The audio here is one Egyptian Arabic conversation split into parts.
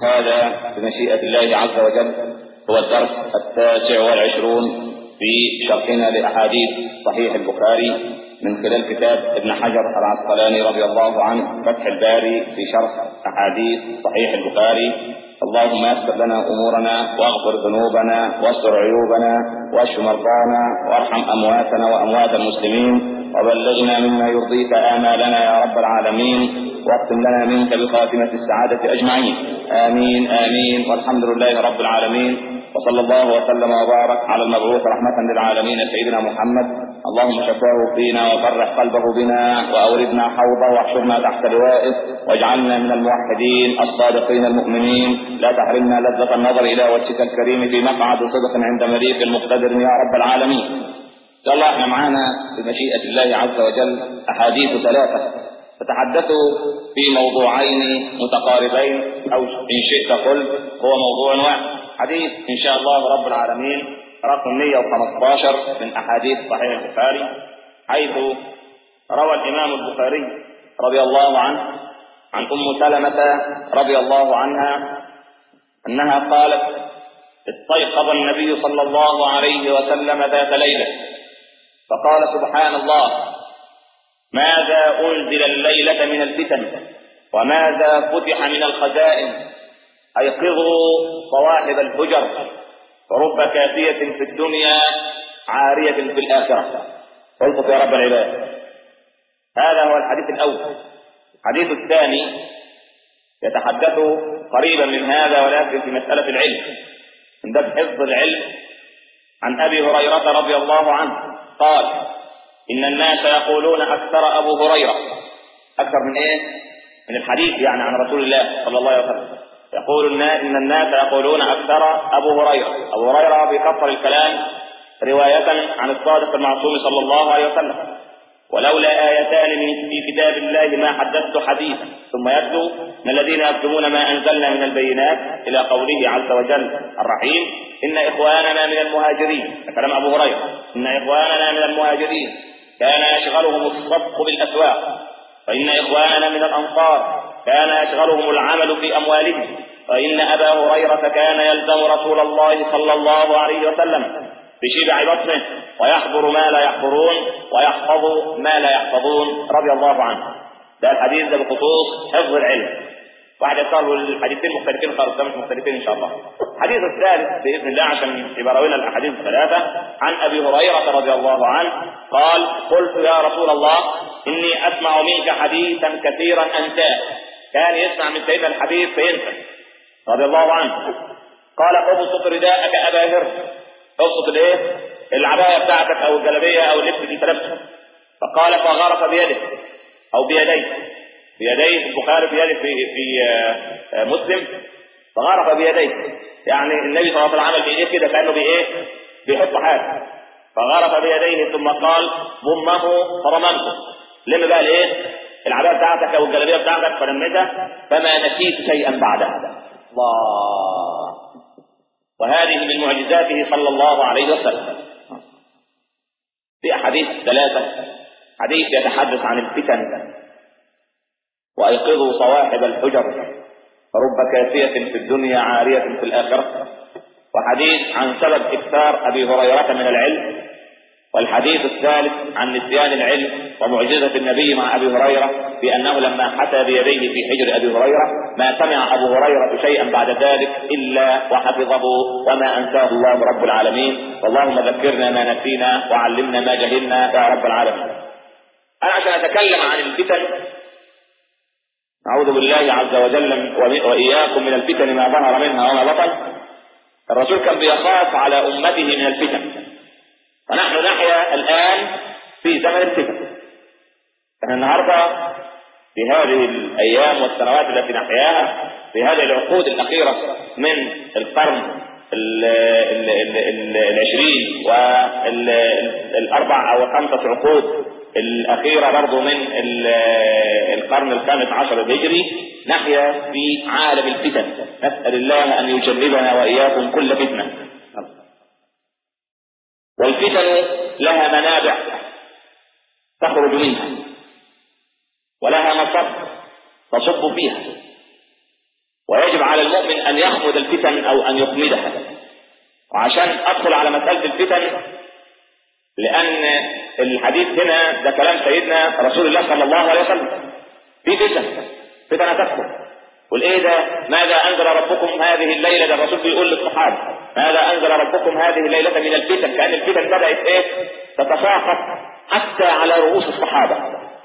هذا بمشيئة الله عز وجل هو الدرس التاسع والعشرون في شرحنا لأحاديث صحيح البخاري من خلال كتاب ابن حجر العسقلاني رضي الله عنه فتح الباري في شرح أحاديث صحيح البخاري اللهم يسر لنا أمورنا واغفر ذنوبنا واستر عيوبنا واشف مرضانا وارحم أمواتنا وأموات المسلمين وبلغنا مما يرضيك آمالنا يا رب العالمين واختم لنا منك بخاتمة السعادة أجمعين آمين آمين والحمد لله رب العالمين وصلى الله وسلم وبارك على المبعوث رحمة للعالمين سيدنا محمد اللهم شفاه فينا وفرح قلبه بنا وأوردنا حوضه واحشرنا تحت لوائه واجعلنا من الموحدين الصادقين المؤمنين لا تحرمنا لذة النظر إلى وجهك الكريم في مقعد صدق عند مليك المقتدر يا رب العالمين إن شاء الله احنا معانا بمشيئة الله عز وجل أحاديث ثلاثة تتحدثوا في موضوعين متقاربين أو إن شئت قل هو موضوع واحد حديث إن شاء الله رب العالمين رقم 115 من أحاديث صحيح البخاري حيث روى الإمام البخاري رضي الله عنه عن أم سلمة رضي الله عنها أنها قالت استيقظ النبي صلى الله عليه وسلم ذات ليلة فقال سبحان الله ماذا أنزل الليلة من الفتن وماذا فتح من الخزائن أيقظوا صواحب الحجر ورب كافية في الدنيا عارية في الآخرة قلت يا رب العباد هذا هو الحديث الأول الحديث الثاني يتحدث قريبا من هذا ولكن في مسألة العلم من باب حفظ العلم عن أبي هريرة رضي الله عنه قال إن الناس يقولون أكثر أبو هريرة أكثر من إيه؟ من الحديث يعني عن رسول الله صلى الله عليه وسلم يقول إن الناس يقولون أكثر أبو هريرة أبو هريرة بكثر الكلام رواية عن الصادق المعصوم صلى الله عليه وسلم ولولا آيتان من في كتاب الله ما حدثت حديثا ثم يتلو من الذين يكتمون ما أنزلنا من البينات إلى قوله عز وجل الرحيم إن إخواننا من المهاجرين كلام أبو هريرة إن إخواننا من المهاجرين كان يشغلهم الصدق بالأسواق فإن إخواننا من الأنصار كان يشغلهم العمل في أموالهم فإن أبا هريرة كان يلزم رسول الله صلى الله عليه وسلم بشبع بطنه ويحضر ما لا يحضرون ويحفظ ما لا يحفظون رضي الله عنه ده الحديث ده بخصوص حفظ العلم واحد يختار الحديثين مختلفين خالص مش مختلفين ان شاء الله الحديث الثالث باذن الله عشان يبقى راوينا الاحاديث الثلاثه عن ابي هريره رضي الله عنه قال قلت يا رسول الله اني اسمع منك حديثا كثيرا انساه كان يسمع من سيدنا الحبيب فينسى رضي الله عنه قال ابسط رداءك ابا هر ابسط الايه العبايه بتاعتك او الجلابيه او اللبس اللي انت لابسه فقال فغرف بيده او بيديه بيديه البخاري بيده في في آه، مسلم فغرف بيديه يعني النبي صلى الله عليه وسلم عمل بايديه كده كانه بايه بيحط حاجه فغرف بيديه ثم قال ضمه فرممته لم بقى الايه العبايه بتاعتك او الجلابيه بتاعتك فلمتها فما نسيت شيئا بعدها الله وهذه من معجزاته صلى الله عليه وسلم في احاديث ثلاثه حديث يتحدث عن الفتن وأيقظوا صواحب الحجر فرب كافية في الدنيا عارية في الآخرة وحديث عن سبب إكثار أبي هريرة من العلم والحديث الثالث عن نسيان العلم ومعجزة النبي مع أبي هريرة بأنه لما حتى بيديه في حجر أبي هريرة ما سمع أبو هريرة شيئا بعد ذلك إلا وحفظه وما أنساه الله رب العالمين اللهم ذكرنا ما نسينا وعلمنا ما جهلنا يا رب العالمين أنا عشان أتكلم عن الفتن أعوذ بالله عز وجل وإياكم من الفتن ما ظهر منها وما بطن الرسول كان بيخاف على أمته من الفتن ونحن نحيا الآن في زمن الفتن احنا النهاردة في هذه الأيام والسنوات التي نحياها في هذه العقود الأخيرة من القرن العشرين والأربع أو خمسة عقود الأخيرة برضو من القرن الخامس عشر الهجري نحيا في عالم الفتن نسأل الله أن يجنبنا وإياكم كل فتنة والفتن لها منابع تخرج منها ولها مصب تصب فيها ويجب على المؤمن ان يخمد الفتن او ان يخمدها وعشان ادخل على مسألة الفتن لان الحديث هنا ده كلام سيدنا رسول الله صلى الله عليه وسلم في فتن فتن تكفر والايه ده ماذا انزل ربكم هذه الليله ده الرسول بيقول للصحابه ماذا انزل ربكم هذه الليله من الفتن كان الفتن بدات ايه تتساقط حتى على رؤوس الصحابه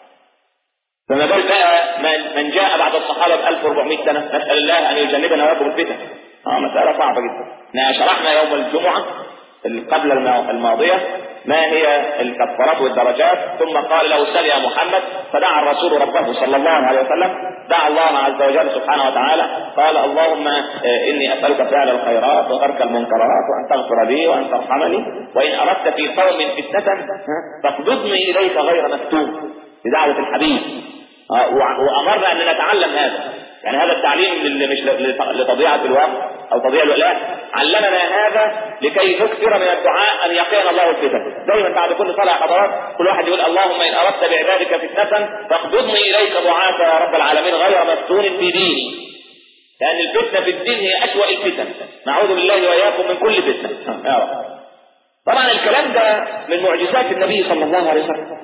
فما بال بقى من جاء بعد الصحابه ب 1400 سنه نسال الله ان يجنبنا وياكم الفتن اه مساله صعبه جدا احنا شرحنا يوم الجمعه قبل الماضيه ما هي الكفارات والدرجات ثم قال له سل يا محمد فدعا الرسول ربه صلى الله عليه وسلم دعا الله عز وجل سبحانه وتعالى قال اللهم آه، اني اسالك فعل الخيرات وترك المنكرات وان تغفر لي وان ترحمني وان اردت في قوم فتنه فاقبضني اليك غير مكتوب بدعوه الحبيب آه، وامرنا ان نتعلم هذا يعني هذا التعليم اللي مش لتضييع الوقت او تضييع الوقت علمنا هذا لكي نكثر من الدعاء ان يقينا الله الفتن دايما بعد كل صلاه حضرات كل واحد يقول اللهم ان اردت بعبادك فتنه فاقبضني اليك ضعافا يا رب العالمين غير مفتون في ديني لان الفتنه في الدين هي اسوا الفتن نعوذ بالله واياكم من كل فتنه يا رب طبعا الكلام ده من معجزات النبي صلى الله عليه وسلم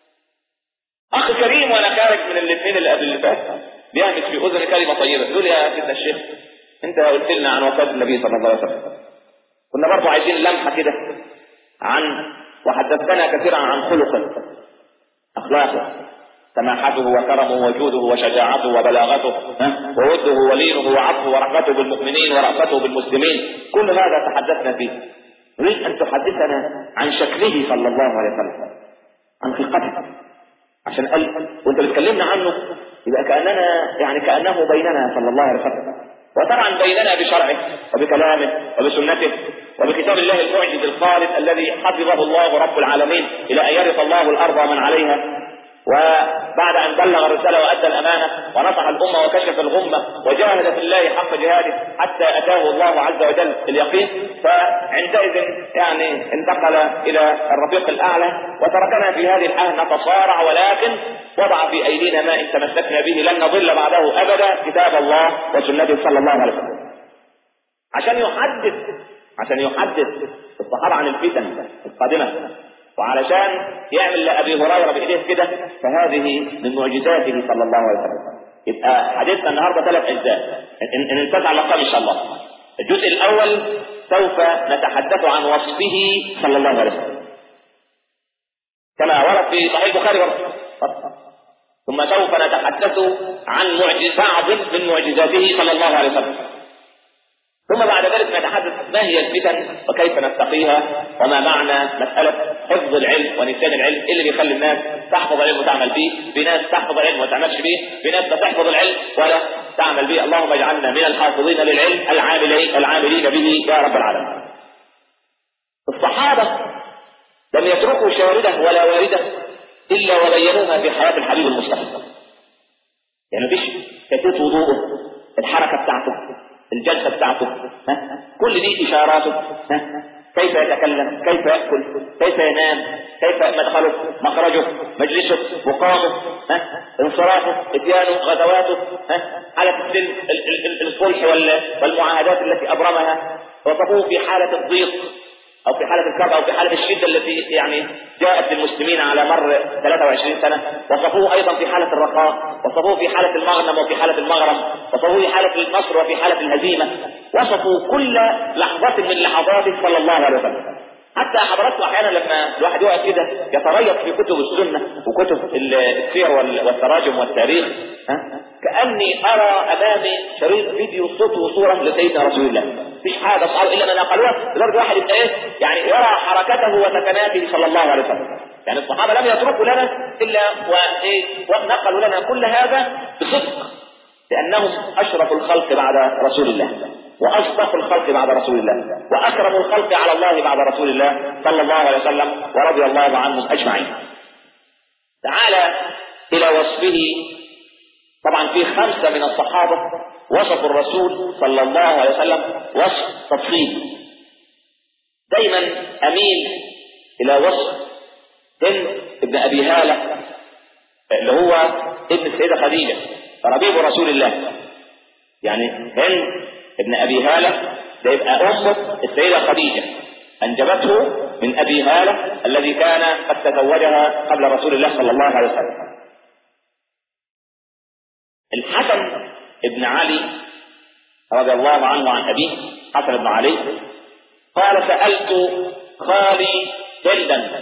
اخ كريم وانا خارج من الاثنين اللي قبل اللي فات بيهمس في اذن كلمه طيبه تقول يا سيدنا الشيخ انت قلت لنا عن وفاه النبي صلى الله عليه وسلم كنا برضه عايزين لمحه كده عن وحدثتنا كثيرا عن خلقه اخلاقه سماحته وكرمه وجوده وشجاعته وبلاغته ووده ولينه وعفوه ورحمته بالمؤمنين ورأفته بالمسلمين كل هذا تحدثنا فيه نريد ان تحدثنا عن شكله صلى الله عليه وسلم عن خلقته عشان قال وانت بتكلمنا عنه يبقى كأننا يعني كأنه بيننا صلى الله عليه وسلم وطبعا بيننا بشرعه وبكلامه وبسنته وبكتاب الله المعجز الخالد الذي حفظه الله رب العالمين الى ان يرث الله الارض ومن عليها وبعد ان بلغ الرسالة وادى الامانة ونصح الامة وكشف الغمة وجاهد في الله حق جهاده حتى اتاه الله عز وجل اليقين فعندئذ يعني انتقل الى الرفيق الاعلى وتركنا في هذه الحالة نتصارع ولكن وضع في ايدينا ما ان تمسكنا به لن نضل بعده ابدا كتاب الله وسنته صلى الله عليه وسلم عشان يحدث عشان يحدث الصحابة عن الفتن القادمة وعلشان يعمل لأبي هريرة بإيديه كده فهذه من معجزاته صلى الله عليه وسلم يبقى حديثنا النهارده ثلاث أجزاء إن انتزع اللقاء إن شاء الله الجزء الأول سوف نتحدث عن وصفه صلى الله عليه وسلم كما ورد في صحيح البخاري ثم سوف نتحدث عن معجز بعض من معجزاته صلى الله عليه وسلم ثم بعد ذلك نتحدث ما هي الفتن وكيف نتقيها وما معنى مسألة حفظ العلم ونسيان العلم إيه اللي بيخلي الناس تحفظ العلم وتعمل به في ناس تحفظ العلم وما تعملش به في ناس تحفظ العلم ولا تعمل به اللهم اجعلنا من الحافظين للعلم العاملين العاملين به يا رب العالمين الصحابة لم يتركوا شاردة ولا واردة إلا وبينوها في حياة الحبيب المصطفى يعني مفيش كيفية وضوءه الحركة بتاعته الجلسة بتاعته ها؟ كل دي إشاراته ها؟ كيف يتكلم كيف يأكل كيف ينام كيف مدخله مخرجه مجلسه مقامه ها؟ انصرافه اتيانه غزواته ها؟ حالة السن الصلح والمعاهدات التي أبرمها وصفوه في حالة الضيق او في حالة الكرب او في حالة الشدة التي يعني جاءت للمسلمين على مر 23 سنة وصفوه ايضا في حالة الرخاء وصفوه في حالة المغنم وفي حالة المغرم وصفوه في حالة النصر وفي حالة الهزيمة وصفوا كل لحظة من لحظاته صلى الله عليه وسلم حتى حضراتكم احيانا لما الواحد يقعد كده يتريث في كتب السنه وكتب السير والتراجم والتاريخ ها كاني ارى امامي شريط فيديو صوت وصوره لسيدنا رسول الله مفيش حاجه صعب الا ما نقلوها لدرجه واحد يبقى ايه يعني يرى حركته وسكناته صلى الله عليه وسلم يعني الصحابه لم يتركوا لنا الا وايه ونقلوا لنا كل هذا بصدق لانهم اشرف الخلق بعد رسول الله واصدق الخلق بعد رسول الله واكرم الخلق على الله بعد رسول الله صلى الله عليه وسلم ورضي الله عنهم اجمعين تعالى الى وصفه طبعا في خمسة من الصحابة وصفوا الرسول صلى الله عليه وسلم وصف تفصيل دايما اميل الى وصف هند ابن ابي هالة اللي هو ابن السيدة خديجة ربيب رسول الله يعني هند ابن ابي هالة ده يبقى امه السيدة خديجة انجبته من ابي هالة الذي كان قد تزوجها قبل رسول الله صلى الله عليه وسلم الحسن ابن علي رضي الله عنه عن ابيه حسن بن علي قال سألت خالي هندا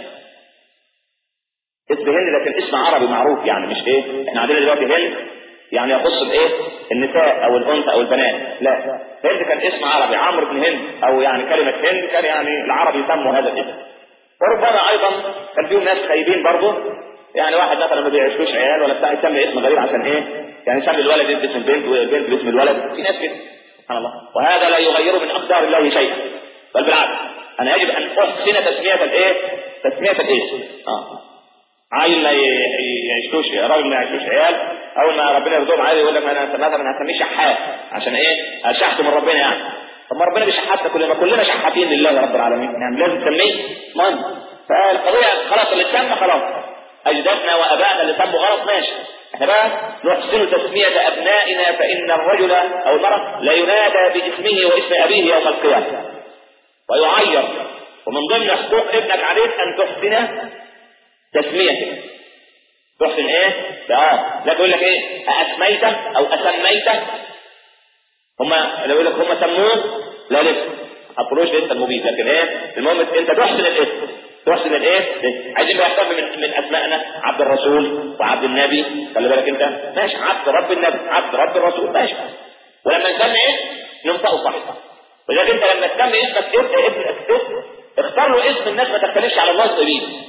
اسم هند لكن اسم عربي معروف يعني مش ايه احنا عندنا دلوقتي هند يعني يخص بايه النساء او الانثى او البنات لا هند كان اسم عربي عمرو بن هند او يعني كلمة هند كان يعني العرب يسموا هذا الاسم وربما ايضا كان فيهم ناس خايبين برضه يعني واحد مثلا ما بيعيشوش عيال ولا بتاع يسمي اسم غريب عشان ايه يعني يسمي الولد باسم البنت والبنت باسم الولد في ناس كده سبحان الله وهذا لا يغير من اقدار الله شيئا بل بالعكس انا يجب ان احسن تسمية الايه تسمية الاسم اه عيل ما يعيشوش راجل ما يعيشوش عيال اول ما ربنا يرضوهم عادي يقول لك انا مثلا هسميه شحات عشان ايه اشحت من ربنا يعني طب ما ربنا بيشحتنا كلنا كلنا شحاتين لله رب العالمين يعني لازم تسميه مهم فالقضيه خلاص اللي اتسمى خلاص اجدادنا وابائنا اللي سموا غلط ماشي احنا بقى نحسن تسمية ابنائنا فان الرجل او المرأة لا ينادى باسمه واسم ابيه يوم القيامة ويعير ومن ضمن حقوق ابنك عليك ان تحسن تسميته تحسن ايه اه لا تقول لك ايه اسميته او اسميته هما لو يقول لك هما سموه لا لسه حطلوش لسه المبيد لكن ايه المهم انت تحسن الاسم تحسن الايه عايزين بقى من من اسمائنا عبد الرسول وعبد النبي خلي بالك انت ماشي عبد رب النبي عبد رب الرسول ماشي ولما نسمي ايه ننطقه صح ولذلك انت لما تسمي اسمك ابن ابن اختار له اسم الناس ما تختلفش على الله الطيبين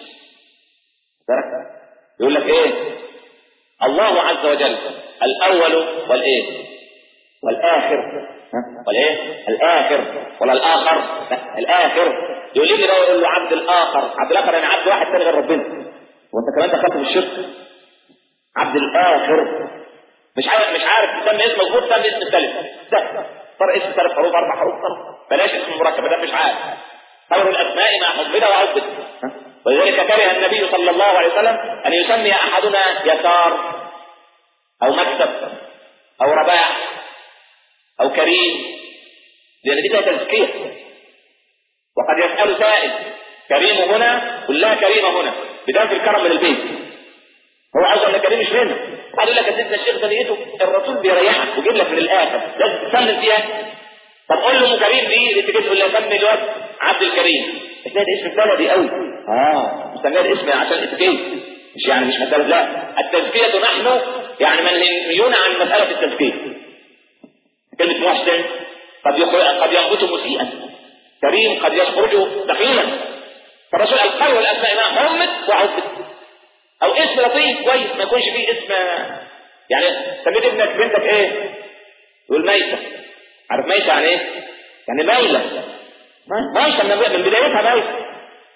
يقول لك ايه الله عز وجل الاول والايه والاخر والايه الاخر ولا الاخر لا الاخر يقول لي بقى يقول له عبد الاخر عبد الاخر يعني عبد واحد ثاني غير ربنا وانت كمان دخلت في الشرك عبد الاخر مش عارف مش عارف تسمي اسم مظبوط سمي اسم الثالث ده فرق اسم ثلاث حروف اربع حروف بلاش اسم مركب ده مش عارف خير الاسماء ما حبنا وعبد ولذلك كره النبي صلى الله عليه وسلم أن يسمي أحدنا يسار أو مكتب أو رباح أو كريم لأن دي فيها تزكية وقد يسأل سائل كريم هنا كلها كريمة هنا بداية الكرم من البيت هو عاوز ان كريم مش منه قال لك يا سيدنا الشيخ ده لقيته الرسول بيريحك ويجيب لك من الاخر لازم تسلم فيها طب قول له ام كريم دي اللي تيجي تقول له سمي الواد عبد الكريم ده اسم بلدي قوي اه مسميه الاسم عشان تزكيه مش يعني مش مسألة لا التزكية نحن يعني منهيون عن مسألة التزكية كلمة محسن قد قد ينبت مسيئا كريم قد يخرج دخيلا فالرسول قال خير الاسماء ما حمد وعبد او اسم لطيف كويس ما يكونش فيه اسم يعني سميت ابنك بنتك ايه يقول ميتة عارف ميتة يعني ايه يعني ميلة ميتة من بدايتها ميتة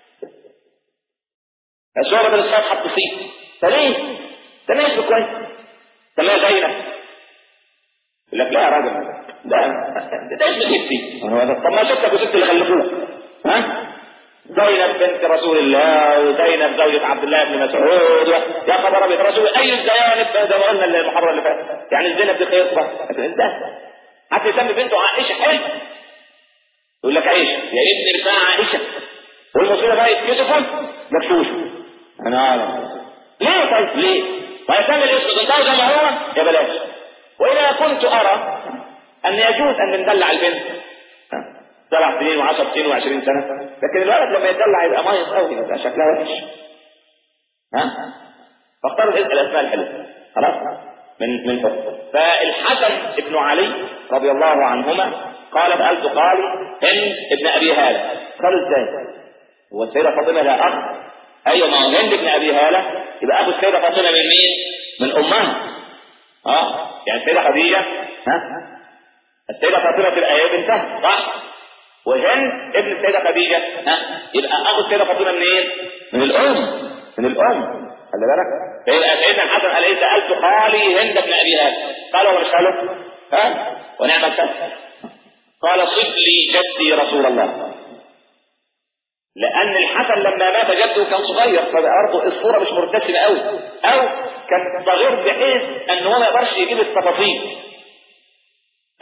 الصورة من الصوت حط فيه فليه ده اسم كويس سميها زينب يقول لك لا يا راجل ده ده اسم ستي طب ما ستك وست اللي خلفوك ها زينب بنت رسول الله وزينب زوجة عبد الله بن مسعود يا خبر ابيض رسول اي الزيانب زي ما قلنا المحاضرة اللي فاتت يعني الزينب دي خيطة ده حتى يسمي بنته عائشة حلو يقول لك عائشة يا ابن بتاع عائشة والمصيبة بقى يتكسفوا مكشوش انا اعلم ليه طيب ليه ويسمي الاسم تنتهي زي ما هو يا بلاش واذا كنت ارى ان يجوز ان ندلع البنت سبع سنين وعشر سنين وعشرين سنة لكن الولد لما يدلع يبقى مايص قوي يبقى شكلها وحش ها فاختاروا الاسماء الحلوة خلاص من من حكم فالحسن ابن علي رضي الله عنهما قال سألت قالي هند ابن ابي هذا قال ازاي هو السيدة فاطمة لا اخ ايوه ما هو هند بن ابي هاله يبقى ابو السيده فاطمه من مين؟ من امها اه يعني السيده خديجه ها السيده فاطمه تبقى هي بنتها صح وهند ابن السيده خديجه ها يبقى ابو السيده فاطمه منين؟ إيه؟ من الام من الام خلي بالك فيبقى سيدنا الحسن قال ايه سالت خالي هند بن ابي هاله قال ولا مش خاله؟ ها ونعم الكسر قال صف لي جدي رسول الله لأن الحسن لما مات جده كان صغير فبرضه الصورة مش مرتسمة قوي أو كان صغير بحيث أن هو ما يقدرش يجيب التفاصيل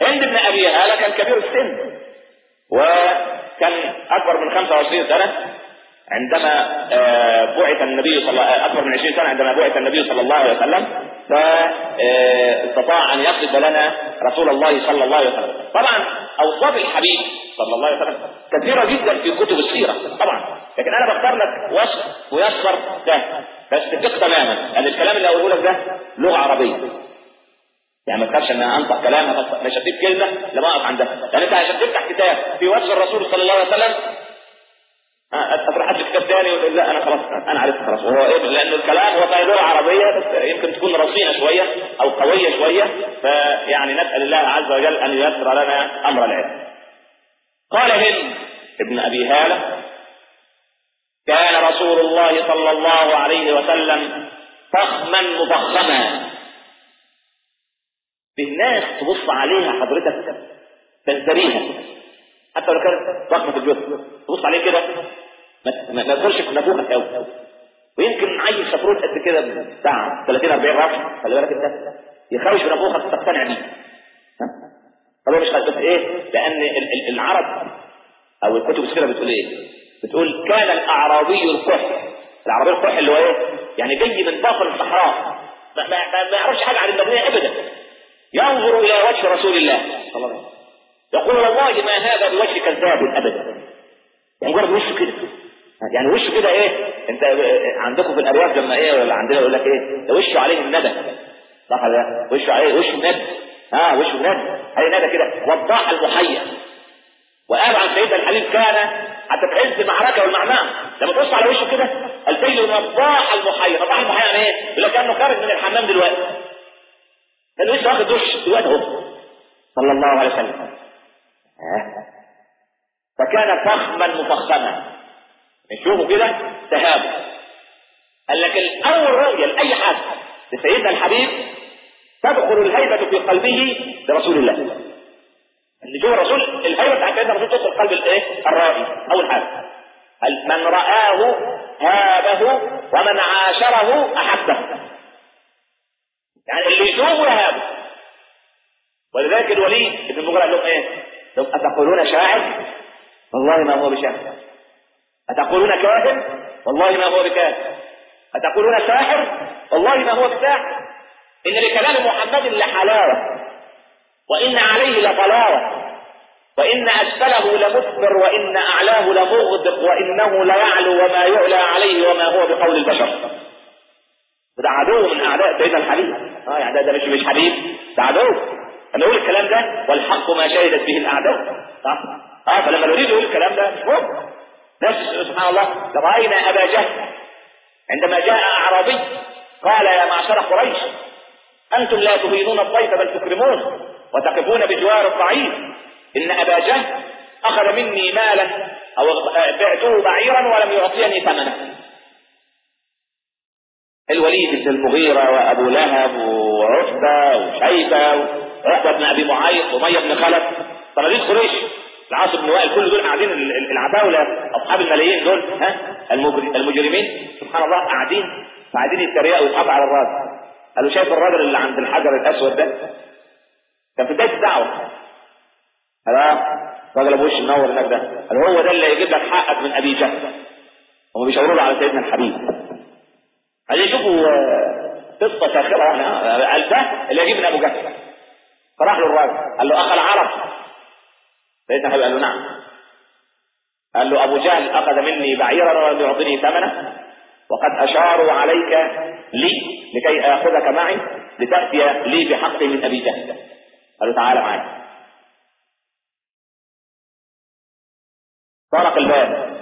هند بن ابي هاله كان كبير السن وكان اكبر من 25 سنه عندما آه، بعث النبي صلى آه، اكبر من 20 سنه عندما بعث النبي صلى الله عليه وسلم فاستطاع ان يصف لنا رسول الله صلى الله عليه وسلم طبعا اوصاف الحبيب صلى الله عليه وسلم كثيره جدا في كتب السيره طبعا لكن انا بختار لك وصف ميسر ده بس تثق تماما ان الكلام اللي اقوله لك ده لغه عربيه يعني ما تخافش ان انطق كلام مش هتجيب كلمه لما اقف عندها يعني انت عشان تفتح كتاب في وجه الرسول صلى الله عليه وسلم اروح ادرس كتاب ثاني ويقول لا انا خلاص انا عرفت خلاص وهو ايه لان الكلام هو في لغه عربيه بس يمكن تكون رصينه شويه او قويه شويه فيعني نسال الله عز وجل ان ييسر لنا امر العلم. قال هند ابن ابي هاله كان رسول الله صلى الله عليه وسلم فخما مفخما بالناس تبص عليها حضرتك تزدريها حتى لو كانت ضخمه الجثه تبص عليه كده ما تقولش في نافوخك قوي ويمكن عيل شفروت قد كده بتاع 30 40 رقم خلي بالك انت يخرج بنافوخك تقتنع بيه طب مش بس ايه لان العرب او الكتب السيره بتقول ايه بتقول كان الاعرابي القح الاعرابي القح اللي هو ايه يعني جاي من باطن الصحراء ما, ما, ما يعرفش حاجه عن المدينه ابدا ينظر الى وجه رسول الله صلى الله عليه وسلم يقول والله ما هذا بوجه كذاب ابدا يعني مجرد وشه كده يعني وشه كده ايه انت عندكم في الارياف لما ايه ولا عندنا يقول لك ايه ده وشه عليه الندى صح ولا وشه عليه وشه ندى اه وشه ندى عليه ندى كده وضاح المحيا وقال عن سيدنا الحليم كان حتى في عز المعركه والمعنى لما تبص على وشه كده الفيل وضاح المحيا وضاح المحيا يعني ايه؟ يقول لك كانه خارج من الحمام دلوقتي كان وشه واخد دش دلوقتي اهو صلى الله عليه وسلم فكان فخما مفخما نشوفه كده تهاب قال لك الاول رؤيه لاي حد لسيدنا الحبيب تدخل الهيبه في قلبه لرسول الله ان جوه الرسول الهيبه بتاعت سيدنا الرسول تدخل قلب الايه الرائي اول حاجه من رآه هابه ومن عاشره أحبه يعني اللي يشوفه يهابه ولذلك الوليد ابن المغيرة قال لهم ايه؟ لو أتقولون شاعر والله ما هو بشاعر أتقولون كاهن والله ما هو بكاهن أتقولون ساحر والله ما هو بساحر إن لكلام محمد لحلاوة وإن عليه لطلاوة وإن أسفله لمثمر وإن أعلاه لمغدق وإنه ليعلو وما يعلى عليه وما هو بقول البشر ده عدو من أعداء سيدنا الحبيب اه يعني ده, ده مش مش حبيب ده عدو لما يقول الكلام ده والحق ما شهدت به الأعداء صح اه فلما نريد يقول الكلام ده مش ممكن نفس سبحان الله رأينا أبا جهل عندما جاء أعرابي قال يا معشر قريش أنتم لا تهينون الضيف بل تكرمون وتقفون بجوار الضعيف إن أبا جهل أخذ مني مالا أو بعته بعيرا ولم يعطيني ثمنه الوليد بن المغيرة وأبو لهب وعتبة وشيبة وعقبة بن أبي معيط ومية بن خلف صناديق قريش العاص بن وائل كل دول قاعدين العتاولة أصحاب الملايين دول ها المجرمين سبحان الله قاعدين قاعدين يتريقوا ويضحكوا على الراجل قالوا شايف الراجل اللي عند الحجر الأسود ده كان في بداية الدعوة خلاص راجل ابو وش منور هناك ده قال هو ده اللي يجيب لك حقك من ابي جهل هم بيشاوروا له على سيدنا الحبيب عايزين يشوفوا قصه ساخره يعني قال ده اللي يجيب من ابو جهل فراح له الراجل قال له اخ العرب سيدنا الحبيب قال له نعم قال له ابو جهل اخذ مني بعيرا ولم يعطني ثمنه وقد اشاروا عليك لي لكي اخذك معي لتاتي لي بحق من ابي جهل قال له تعالى معي طرق الباب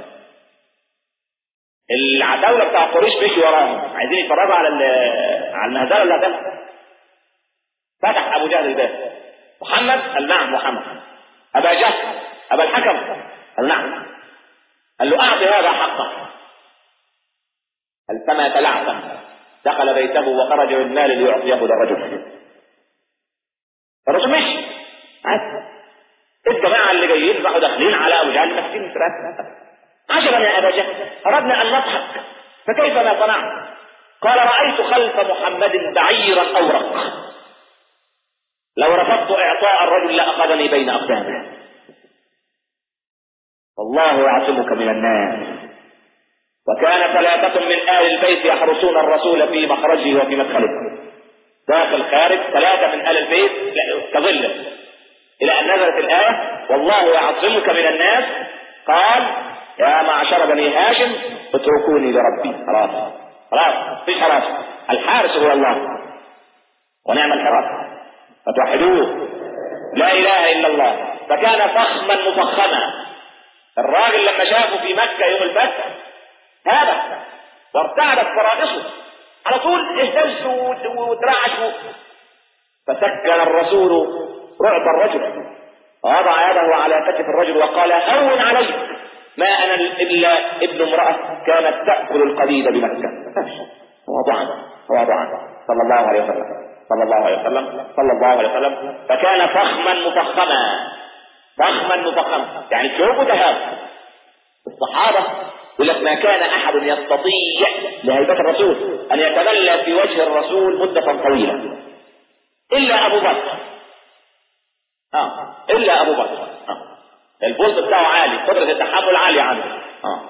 العتاوله بتاع قريش مشي وراهم عايزين يتفرجوا على على المهزله اللي هتحصل فتح ابو جهل الباب محمد قال نعم محمد ابا جهل ابا الحكم قال نعم قال له اعطي هذا حقه قال فما تلعثم دخل بيته وخرج بالمال ليعطيه للرجل الرجل مشي الجماعة اللي جايين راحوا داخلين على أبو جهل ماسكين عجبا يا أبا جهل أردنا أن نضحك فكيف ما صنعت قال رأيت خلف محمد بعيرا أورق لو رفضت اعطاء الرجل لاخذني بين اقدامه والله يعصمك من الناس وكان ثلاثة من آل البيت يحرسون الرسول في مخرجه وفي مدخله داخل خارج ثلاثة من آل البيت كظله إلى أن نزلت الآية والله يعصمك من الناس قال يا معشر بني هاشم اتركوني لربي خلاص خلاص مفيش حراس الحارس هو الله ونعم الحراس فتوحدوه لا اله الا الله فكان فخما مفخما الراجل لما شافه في مكه يوم الفتح هذا وارتعدت فرائصه على طول اهتز وترعش فسكن الرسول رعب الرجل ووضع يده على كتف الرجل وقال هون عليك ما انا الا ابن امراه كانت تاكل القديد بمكه وضعنا وضعنا صلى الله عليه وسلم صلى الله عليه وسلم صلى الله عليه وسلم فكان فخما مفخما فخما مفخما يعني شوفوا ذهاب الصحابه يقول لك ما كان احد يستطيع لهيبه الرسول ان يتبلى في وجه الرسول مده طويله الا ابو بكر اه الا ابو بكر اه البولد بتاعه عالي قدرة التحمل عالية عنده اه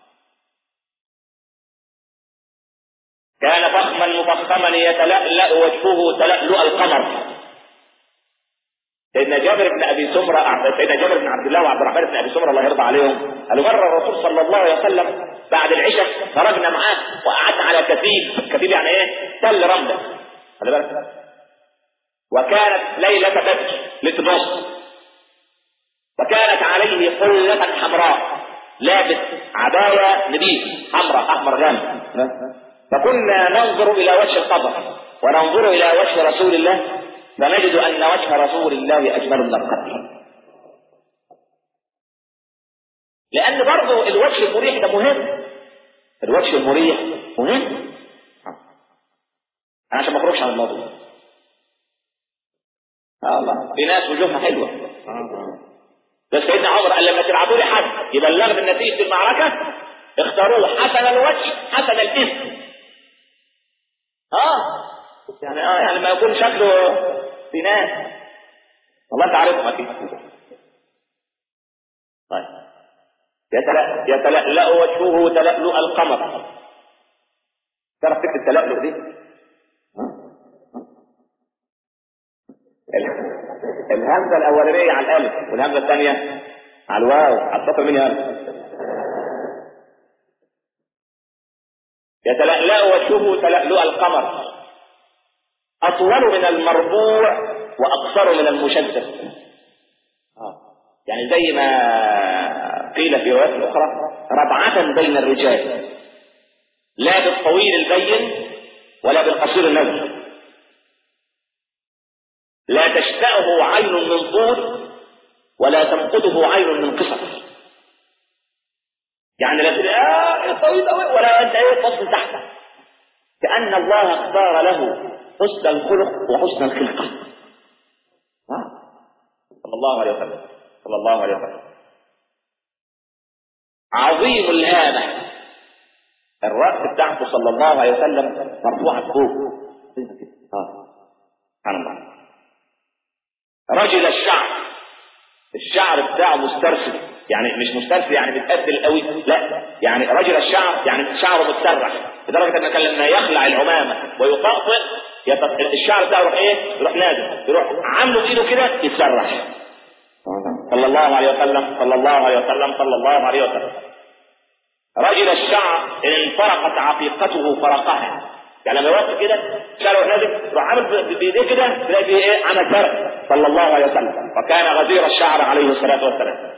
كان فخما مفخما يتلألأ وجهه تلألؤ القمر سيدنا جابر بن ابي سمره سيدنا جابر بن عبد الله وعبد الرحمن بن ابي سمره الله يرضى عليهم قالوا مره الرسول صلى الله عليه وسلم بعد العشاء خرجنا معاه وقعدنا على كثيب كثيب يعني ايه تل رمله خلي بالك وكانت ليله بدر لتنص وكانت عليه قلة حمراء لابس عباية نبيل حمراء احمر غامق فكنا ننظر الى وجه القبر وننظر الى وجه رسول الله فنجد ان وجه رسول الله اجمل من القبر لان برضه الوجه المريح ده مهم الوجه المريح مهم انا عشان ما اخرجش عن الموضوع آه الله في ناس وجوهها حلوه بس سيدنا عمر قال لما تبعتوا لي حد يبلغ بالنتيجه المعركه اختاروه حسن الوجه حسن الاسم اه يعني اه يعني ما يكون شكله في ناس والله انت عارفهم اكيد طيب يتلأ يتلألأ وجهه تلألؤ القمر تعرف تكتب التلألؤ دي؟ الهمزة الأولانية على الألف والهمزة الثانية على الواو على السطر من ألف يتلألأ وجهه تلألؤ القمر أطول من المربوع وأقصر من المشدد آه. يعني زي ما قيل في روايات أخرى ربعة بين الرجال لا بالطويل البين ولا بالقصير النزل لا تشتأه عين من طول ولا تنقضه عين من قصر يعني لا تقول اه طويل قوي ولا انت ايه فصل تحت كأن الله اختار له حسن الخلق وحسن الخلقة آه. صلى الله عليه وسلم صلى الله عليه وسلم عظيم الهامة الرأس بتاعته صلى الله عليه وسلم مرفوعة فوق اه سبحان الله رجل الشعر الشعر بتاعه مسترسل يعني مش مسترسل يعني متقدل قوي لا يعني رجل الشعر يعني شعره متسرح لدرجه ان كان لما يخلع العمامه ويطأطئ الشعر بتاعه يروح ايه؟ يروح نازل يروح عامله بايده كده يتسرح صلى الله عليه وسلم صلى الله عليه وسلم صلى الله عليه وسلم رجل الشعر ان انفرقت عقيقته فرقها يعني لما يوقف كده شعره نازل يروح عامل بايديه كده تلاقي فيه ايه عمل فرق صلى الله عليه وسلم وكان غزير الشعر عليه الصلاه والسلام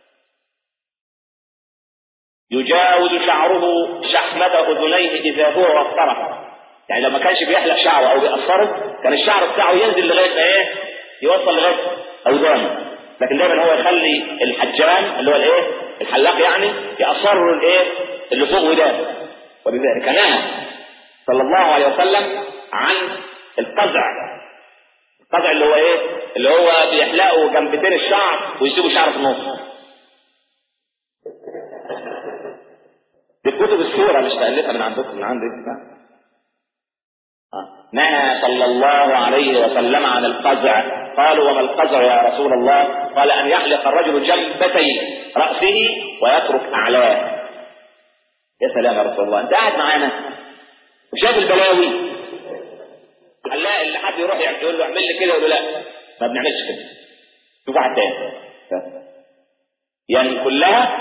يجاوز شعره شحمة أذنيه إذا هو وفره يعني لما كانش بيحلق شعره أو بيقصره كان الشعر بتاعه ينزل لغاية ما إيه يوصل لغاية أودانه لكن دايما هو يخلي الحجام اللي هو الإيه الحلاق يعني يقصر له الإيه اللي فوق ودانه ولذلك نهى صلى الله عليه وسلم عن القزع القزع اللي هو ايه اللي هو بيحلقوا جنبتين الشعر ويسيبوا شعر في النص دي كتب السوره مش تألفها من عندكم من عندي آه. نهى صلى الله عليه وسلم عن القزع قالوا وما القزع يا رسول الله قال ان يحلق الرجل جنبتي رأسه ويترك اعلاه يا سلام يا رسول الله انت قاعد معانا وشايف البلاوي قال لا اللي حد يروح يقول له اعمل لي كده يقول له لا ما بنعملش كده شوف واحد تاني يعني كلها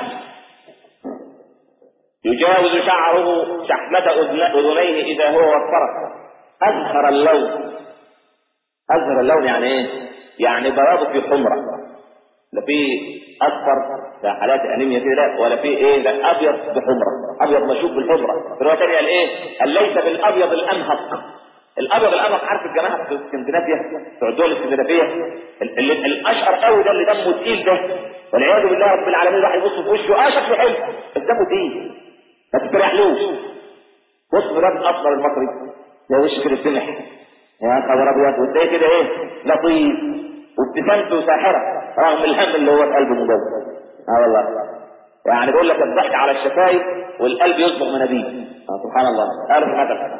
يجاوز شعره شحمة أذنيه إذا هو وفرت أزهر اللون أزهر اللون يعني إيه؟ يعني بياضه في حمرة لا في أصفر ده حالات أنيميا كده ولا في إيه ده أبيض بحمرة أبيض مشوب بالحمرة في الرواية الثانية قال إيه؟ قال ليس بالأبيض الأمهق الابيض الامهق عارف الجماعه في اسكندنافيا في الدول الاسكندنافيه الاشهر قوي ده اللي دمه تقيل ده والعياذ بالله رب العالمين راح يبص في وشه اه شكله حلو بس دمه تقيل ما تستريحلوش بص الواد الاصفر المصري يا وش كده سمح يا خبر ابيض وتلاقيه كده ايه لطيف وابتسامته ساحره رغم الهم اللي هو في قلبه من جوه اه والله يعني بيقول لك الضحك على الشفايف والقلب يصبغ منابيع آه سبحان الله الف مثل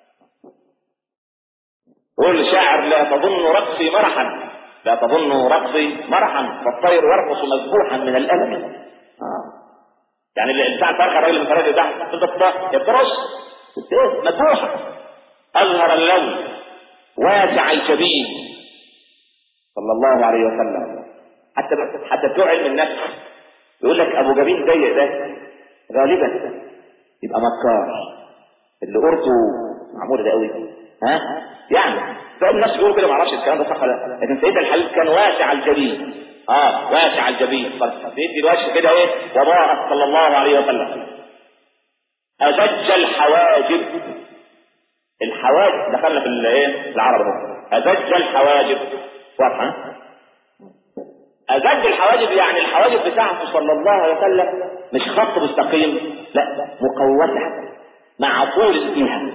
قول شاعر لا تظن رقصي مرحا لا تظن رقصي مرحا فالطير يرقص مذبوحا من الالم آه. يعني بتاع الفرخه الراجل المتردد ده تضبط يترص مذبوحه اظهر اللون واسع الجبين صلى الله عليه وسلم حتى حتى بتوع علم النفس يقول لك ابو جبين ضيق ده غالبا يبقى مكار اللي قرته معمول ده قوي ها يعني فقال الناس يقولوا كده ما اعرفش الكلام ده صح ولا لا لكن سيدنا الحبيب كان واسع الجبين اه واسع الجبين بيدي الوجه كده ايه وضاءت صلى الله عليه وسلم أزج الحواجب الحواجب دخلنا في الايه العرب اهو أزج الحواجب واضحه أزج الحواجب يعني الحواجب بتاعته صلى الله عليه وسلم مش خط مستقيم لا مقوسة مع طول فيها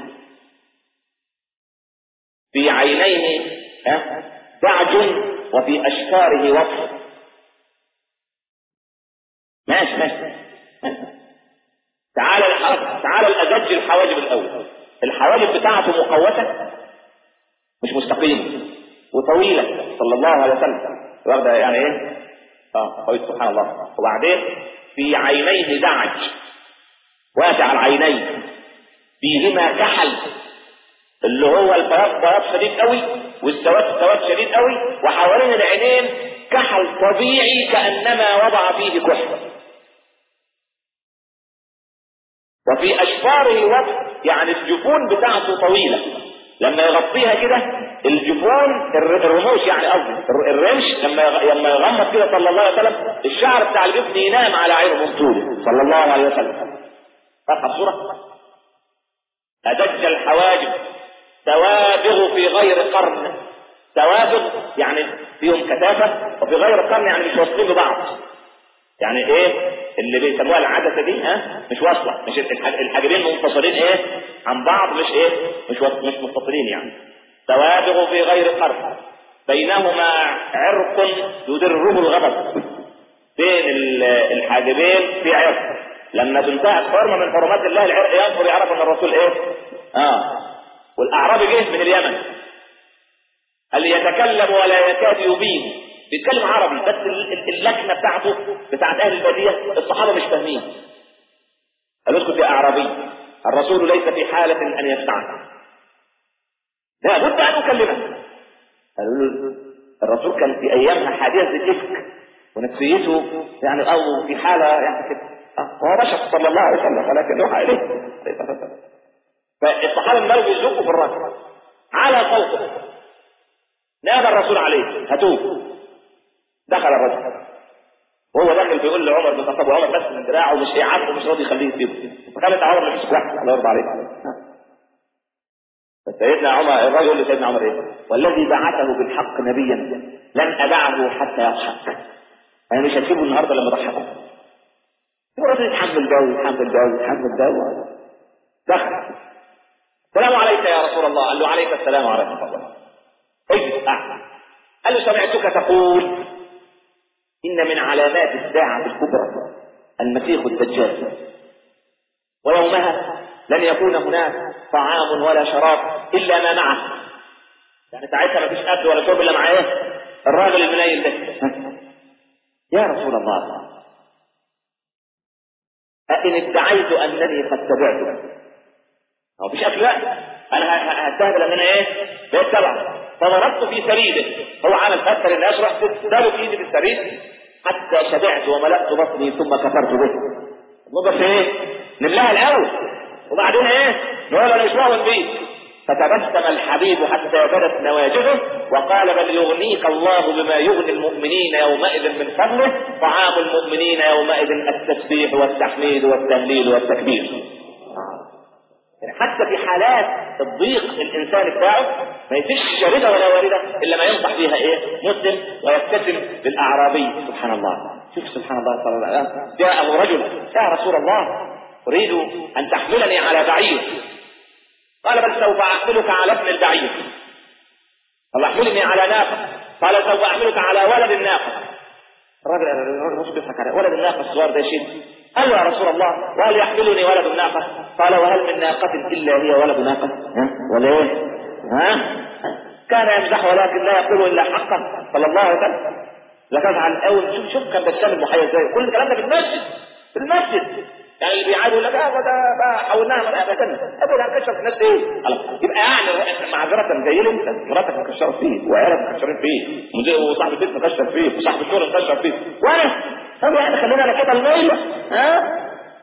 في عينيه دعج وفي أشفاره وصف ماشي ماشي تعال الحرب تعال الأزج الحواجب الأول الحواجب بتاعته مقوسة مش مستقيمة وطويلة صلى الله عليه وسلم واخدة يعني ايه اه قوي سبحان الله وبعدين في عينيه دعج واسع العينين فيهما كحل اللي هو البياض بياض شديد قوي والسواد سواد شديد قوي وحوالين العينين كحل طبيعي كانما وضع فيه كحل وفي اشفاره وقت يعني الجفون بتاعته طويله لما يغطيها كده الجفون الرموش يعني قصدي الرمش لما لما يغمض كده صلى الله عليه وسلم الشعر بتاع الجفن ينام على عينه من طوله صلى الله عليه وسلم فاهم الصوره أدج الحواجب توابغ في غير قرن توابغ يعني فيهم كثافة وفي غير قرن يعني مش واصلين ببعض يعني ايه اللي بيسموها العدسة دي ها مش واصلة مش الحاجبين منفصلين ايه عن بعض مش ايه مش مش متصلين يعني توابغ في غير قرن بينهما عرق يدره الغضب بين الحاجبين في عرق لما تنتهك حرمة من حرمات الله العرق ينظر يعرف ان الرسول ايه اه والاعرابي جه من اليمن اللي يتكلم ولا يكاد يبين بيتكلم عربي بس اللكنه بتاعته بتاعت اهل الباديه الصحابه مش فاهمين قال اسكت يا اعرابي الرسول ليس في حاله ان يفتعك لا بد ان اكلمه قالوا له الرسول كان في ايامها حادثه الافك ونفسيته يعني او في حاله يعني كده هو بشر صلى الله عليه وسلم ولكن يوحى اليه فالصحابه الملك يزقوا في الرجل على صوته نادى الرسول عليه هاتوه دخل الرجل وهو داخل بيقول لعمر بن الخطاب وعمر بس من دراعه مش ايه عارفه مش راضي يخليه يسيبه فخلت عمر اللي مش واحد الله يرضى عليك فسيدنا عمر الراجل يقول لسيدنا عمر ايه والذي بعثه بالحق نبيا لن ادعه حتى يضحك انا مش هسيبه النهارده لما ضحكه الراجل يتحمل جو يتحمل جو يتحمل جو دخل السلام عليك يا رسول الله قال له عليك السلام ورحمه الله اجلس اعلى قال له سمعتك تقول ان من علامات الساعه الكبرى المسيح الدجال ويومها لن يكون هناك طعام ولا شراب الا ما معه يعني ساعتها ما فيش اكل ولا شرب الا مع ايه الراجل المنيل ده يا رسول الله أئن ادعيت أنني قد تبعتك هو مفيش أكل بقى أنا هستهبل أن أنا إيه؟ بيتبع فضربت في سريده هو عمل فتر الناس رحت داروا في إيدي في السريد حتى شبعت وملأت بطني ثم كفرت به نضرب في إيه؟ نملاها الأول وبعدين إيه؟ نقول أنا مش مؤمن بيه فتبسم الحبيب حتى بدت نواجذه وقال بل يغنيك الله بما يغني المؤمنين يومئذ من فضله طعام المؤمنين يومئذ التسبيح والتحميد والتهليل والتكبير يعني حتى في حالات الضيق الانسان بتاعه ما يفيش شارده ولا وارده الا ما ينصح فيها ايه مسلم ويبتسم للاعرابي سبحان الله شوف سبحان الله صلى الله عليه وسلم جاءه رجل يا رسول الله اريد ان تحملني على بعير قال بل سوف احملك على ابن البعير قال احملني على ناقه قال سوف احملك على ولد الناقه الراجل الرسول بيضحك عليه ولد الناقه الصغير ده يشيل قال يا رسول الله وهل يحملني ولد الناقه قال وهل من ناقه الا هي ولد ناقه ها ولا ايه ها كان يمزح ولكن لا يقول الا حقا صلى الله عليه وسلم لكن على الاول شوف شوف كان بيتكلم محيز ازاي كل الكلام ده في المسجد في المسجد يعني اللي بيعاد يقول لك اه ده بقى حولناها من ابدا ابدا هنكشف الناس ايه يبقى يعني معذره زي انت مراتك مكشره فيه وعيالك مكشرين فيه وصاحب البيت مكشر فيه وصاحب الشغل مكشر فيه وانا طب يعني خلينا على كده الميه ها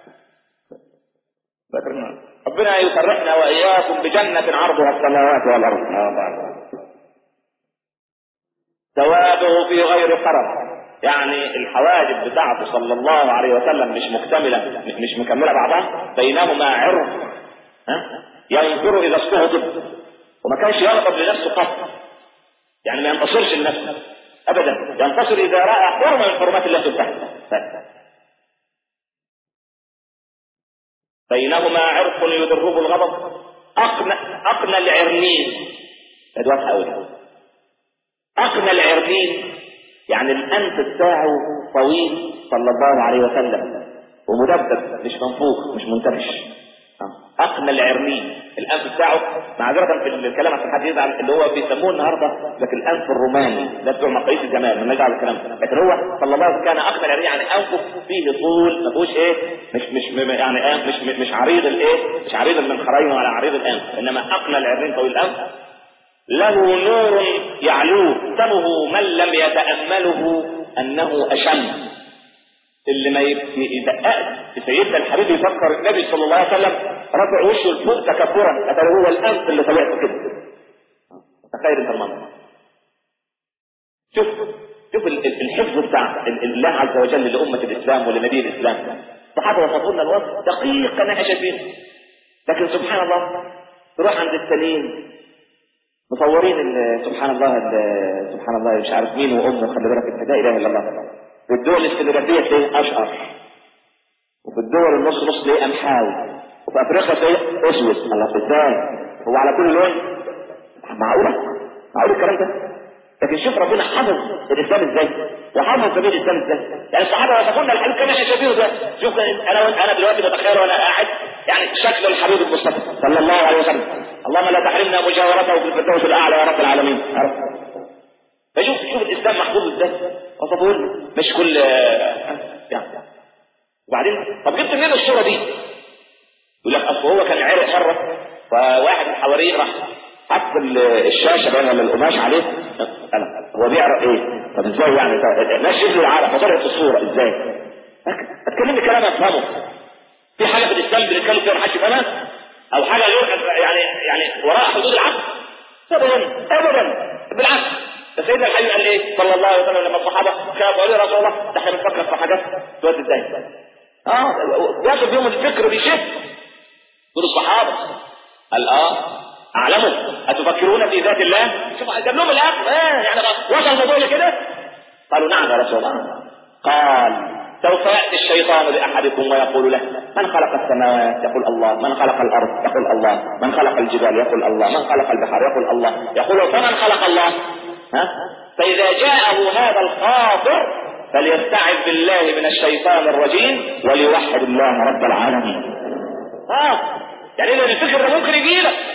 ربنا يفرحنا واياكم بجنه عرضها السماوات والارض ثوابه في غير قرر يعني الحواجب بتاعته صلى الله عليه وسلم مش مكتملة مش مكملة بعضها بينهما عرض ها ينظر إذا استهضب وما كانش يغضب لنفسه قط يعني ما ينتصرش لنفسه أبدا ينتصر إذا رأى حرمة من حرمات الله سبحانه بينهما عرق يدرب الغضب أقنى أقنى العرنين أدوات أولى أقنى العرنين يعني الأنف بتاعه طويل صلى الله عليه وسلم ومدبب مش منفوخ مش منتفش آه. أقنى العرنين الأنف بتاعه معذرة في الكلام عشان حد يزعل اللي هو بيسموه النهارده لكن الأنف الروماني ده بتوع مقاييس الجمال ما على الكلام ده لكن هو صلى الله عليه وسلم كان أقنى العرنين يعني أنفه فيه طول ما فيهوش إيه مش مش يعني أنف مش مش عريض الإيه مش عريض المنخرين ولا عريض الأنف إنما أقنى العرنين طويل الأنف له نور يعلوه فمه من لم يتأمله أنه أشم اللي ما يدققش سيدنا الحبيب يفكر النبي صلى الله عليه وسلم رفع وشه لفوق تكبرا أتى هو الأنف اللي طلعت كده تخيل انت المنظر شوف شوف الحفظ بتاع الله عز وجل لأمة الإسلام ولنبي الإسلام الصحابة وصفوا لنا الوصف دقيق كما احنا شايفين لكن سبحان الله تروح عند التانيين مصورين سبحان الله سبحان الله مش عارف مين وامه خلي بالك انت لا اله الا الله والدول الاسكندنافيه تلاقيه اشقر وفي الدول النص نص تلاقيه امحاوي وفي افريقيا تلاقيه اسود الله ازاي هو على كل لون معقوله معقول الكلام ده لكن شوف ربنا حفظ الاسلام ازاي وحفظ سبيل الاسلام ازاي يعني الصحابه وصفونا الحبيب كما احنا شايفينه ده شوف انا انا دلوقتي بتخيل وانا قاعد يعني شكل الحبيب المصطفى صلى الله عليه وسلم اللهم لا تحرمنا مجاورته في الفردوس الاعلى يا رب العالمين عرف فشوف شوف الاسلام محفوظ ازاي وصفوه مش كل يعني وبعدين طب جبت منين الصوره دي يقول لك اصل هو كان عرق مره فواحد من حواليه راح حط الشاشه بين القماش عليه هو بيعرف ايه طب ازاي يعني الناس شفوا العالم فطلعت الصوره ازاي اتكلم كلام افهمه في حاجه في الاسلام بنتكلم فيها محدش يفهمها او حاجه غير يعني يعني وراء حدود العقل ابدا ابدا بالعكس سيدنا الحبيب قال ايه صلى الله عليه وسلم لما الصحابه كانوا قالوا يا رسول الله ده احنا بنفكر في حاجات تودي ازاي اه ياخد يوم الفكر بيشد دول الصحابه قال اه اعلموا اتفكرون في ذات الله شوف جاب لهم الاخر آه يعني وصل الموضوع كده قالوا نعم يا رسول الله قال سوف يأتي الشيطان لأحدكم ويقول له من خلق السماوات يقول الله من خلق الأرض يقول الله من خلق الجبال يقول الله من خلق البحر يقول الله يقول فمن خلق الله ها؟ فإذا جاءه هذا الخاطر فليستعذ بالله من الشيطان الرجيم وليوحد الله رب العالمين ها يعني إذا الفكر ده ممكن يجي لك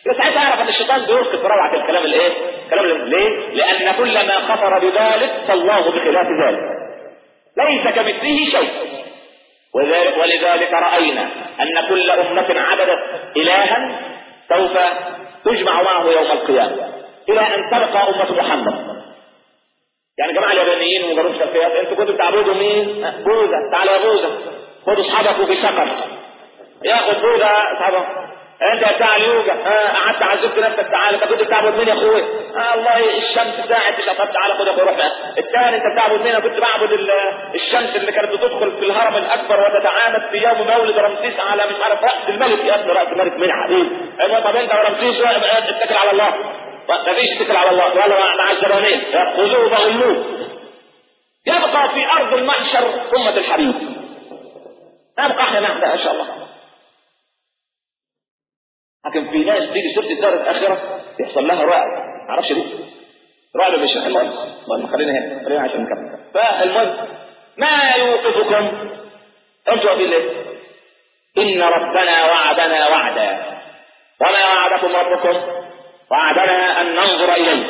بس ساعتها اعرف ان الشيطان بيسقط روعه الكلام الايه؟ الكلام ليه؟ لان كل ما خطر بذلك فالله بخلاف ذلك. ليس كمثله شيء. ولذلك, ولذلك راينا ان كل امه عبدت الها سوف تجمع معه يوم القيامه الى ان تبقى امه محمد. يعني جماعه اليابانيين وجنوب شرقيات انتوا كنتوا بتعبدوا مين؟ بوذا، تعالى يا بوذا خدوا اصحابك في سقر. ياخد بوذا اصحابه انت بتاع اليوجا اه قعدت عزبت نفسك تعالى انت كنت بتعبد مين يا اخويا؟ آه الله الشمس ساعة اللي طب تعالى خد يا اخويا روح الثاني انت بتعبد مين؟ انا كنت بعبد الشمس اللي كانت بتدخل في الهرم الاكبر وتتعامد في يوم مولد رمسيس على مش عارف راس الملك يا ابني راس الملك مين حبيبي؟ المهم طب انت ورمسيس اتكل على الله ما فيش اتكل على الله ولا مع الزبانين خذوه وغلوه يبقى في ارض المحشر امة الحبيب نبقى احنا نحن ان شاء الله لكن في ناس تيجي سيره الدار الاخره يحصل لها رعب ما اعرفش ليه رعب مش المهم المهم خلينا هنا خلينا عشان نكمل فالمهم ما يوقفكم انتوا واقفين ليه؟ ان ربنا وعدنا وعدا وما وعدكم ربكم وعدنا ان ننظر اليه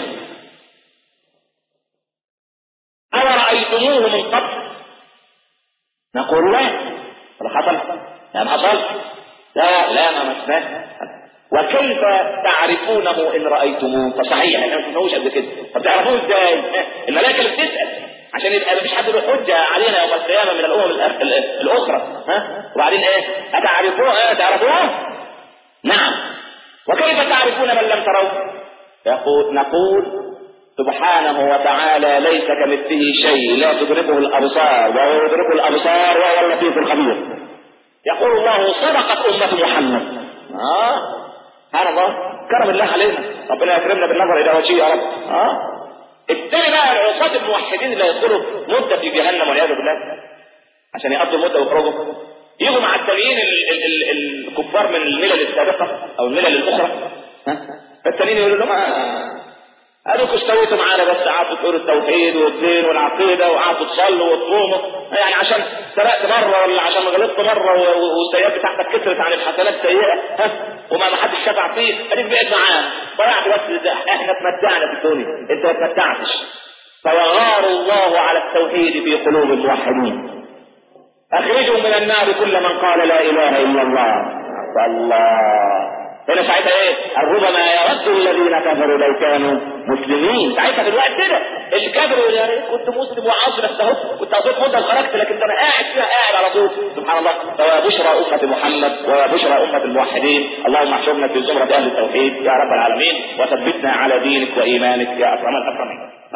أورأيتموه من قبل نقول لا هذا حصل لا ما حصل لا لا ما مسناه وكيف تعرفونه ان رايتموه فصحيح احنا ما شفناهوش قبل كده طب تعرفوه ازاي الملائكه اللي بتسال عشان يبقى مفيش حد له حجه علينا يوم القيامه من الامم الاخرى ها وبعدين ايه اتعرفوه اه تعرفوه نعم وكيف تعرفون من لم تروه يقول نقول سبحانه وتعالى ليس كمثله شيء لا تدركه الابصار وهو يدرك الابصار وهو اللطيف الخبير يقول الله صدقت امه محمد آه سبحان الله كرم الله علينا ربنا يكرمنا بالنظر الى وجهه يا رب اه الثاني بقى العصاة الموحدين اللي هيدخلوا مده في جهنم والعياذ بالله عشان يقضوا المده ويخرجوا يجوا مع التانيين الكفار من الملل السابقه او الملل الاخرى ها فالتانيين يقولوا لهم آه ادوكوا استويتوا معانا بس قعدتوا تقولوا التوحيد والدين والعقيده وقعدتوا تصلوا وتصوموا يعني عشان سرقت مره ولا عشان غلطت مره والسيئات بتاعتك كثرت عن الحسنات سيئه ها وما ما حدش شفع فيه اديك بقيت معانا ضيعت بس احنا اتمتعنا في الدنيا انت ما اتمتعتش فيغار الله على التوحيد في قلوب الموحدين اخرجوا من النار كل من قال لا اله الا الله الله هنا ساعتها ايه؟ ربما يرد الذين كفروا لو كانوا مسلمين، ساعتها في الوقت كده الكافر يقول يا ريت كنت مسلم وعاصر اهو كنت قضيت مده خرجت لكن انا قاعد فيها قاعد على طول سبحان الله فيا بشرى امه محمد ويا بشرى امه الموحدين اللهم احشرنا في زمره اهل التوحيد يا رب العالمين وثبتنا على دينك وايمانك يا اكرم الاكرمين.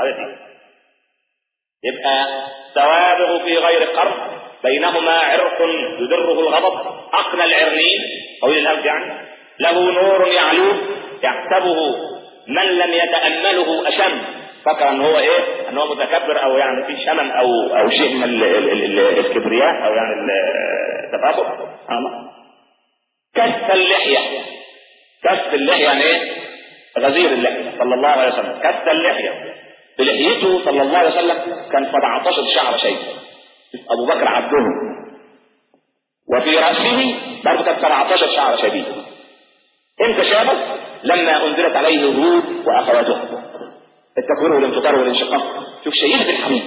يبقى سوابغ في غير قرن بينهما عرق يدره الغضب اقنى العرنين طويل الانف يعني له نور يعلوه يحسبه من لم يتأمله أشم فكر ان هو ايه ان هو متكبر او يعني في شمم او او شيء من ال ال ال ال الكبرياء او يعني التفاخر كف اللحية كف اللحية يعني ايه غزير اللحية صلى الله عليه وسلم كف اللحية بلحيته صلى الله عليه وسلم كان 17 شعر شيء ابو بكر عبده وفي رأسه برضه كان 17 شعر شديد امتى شابه لما انزلت عليه هود واخواته التكوين والانفطار والانشقاق شوف شيء الحبيب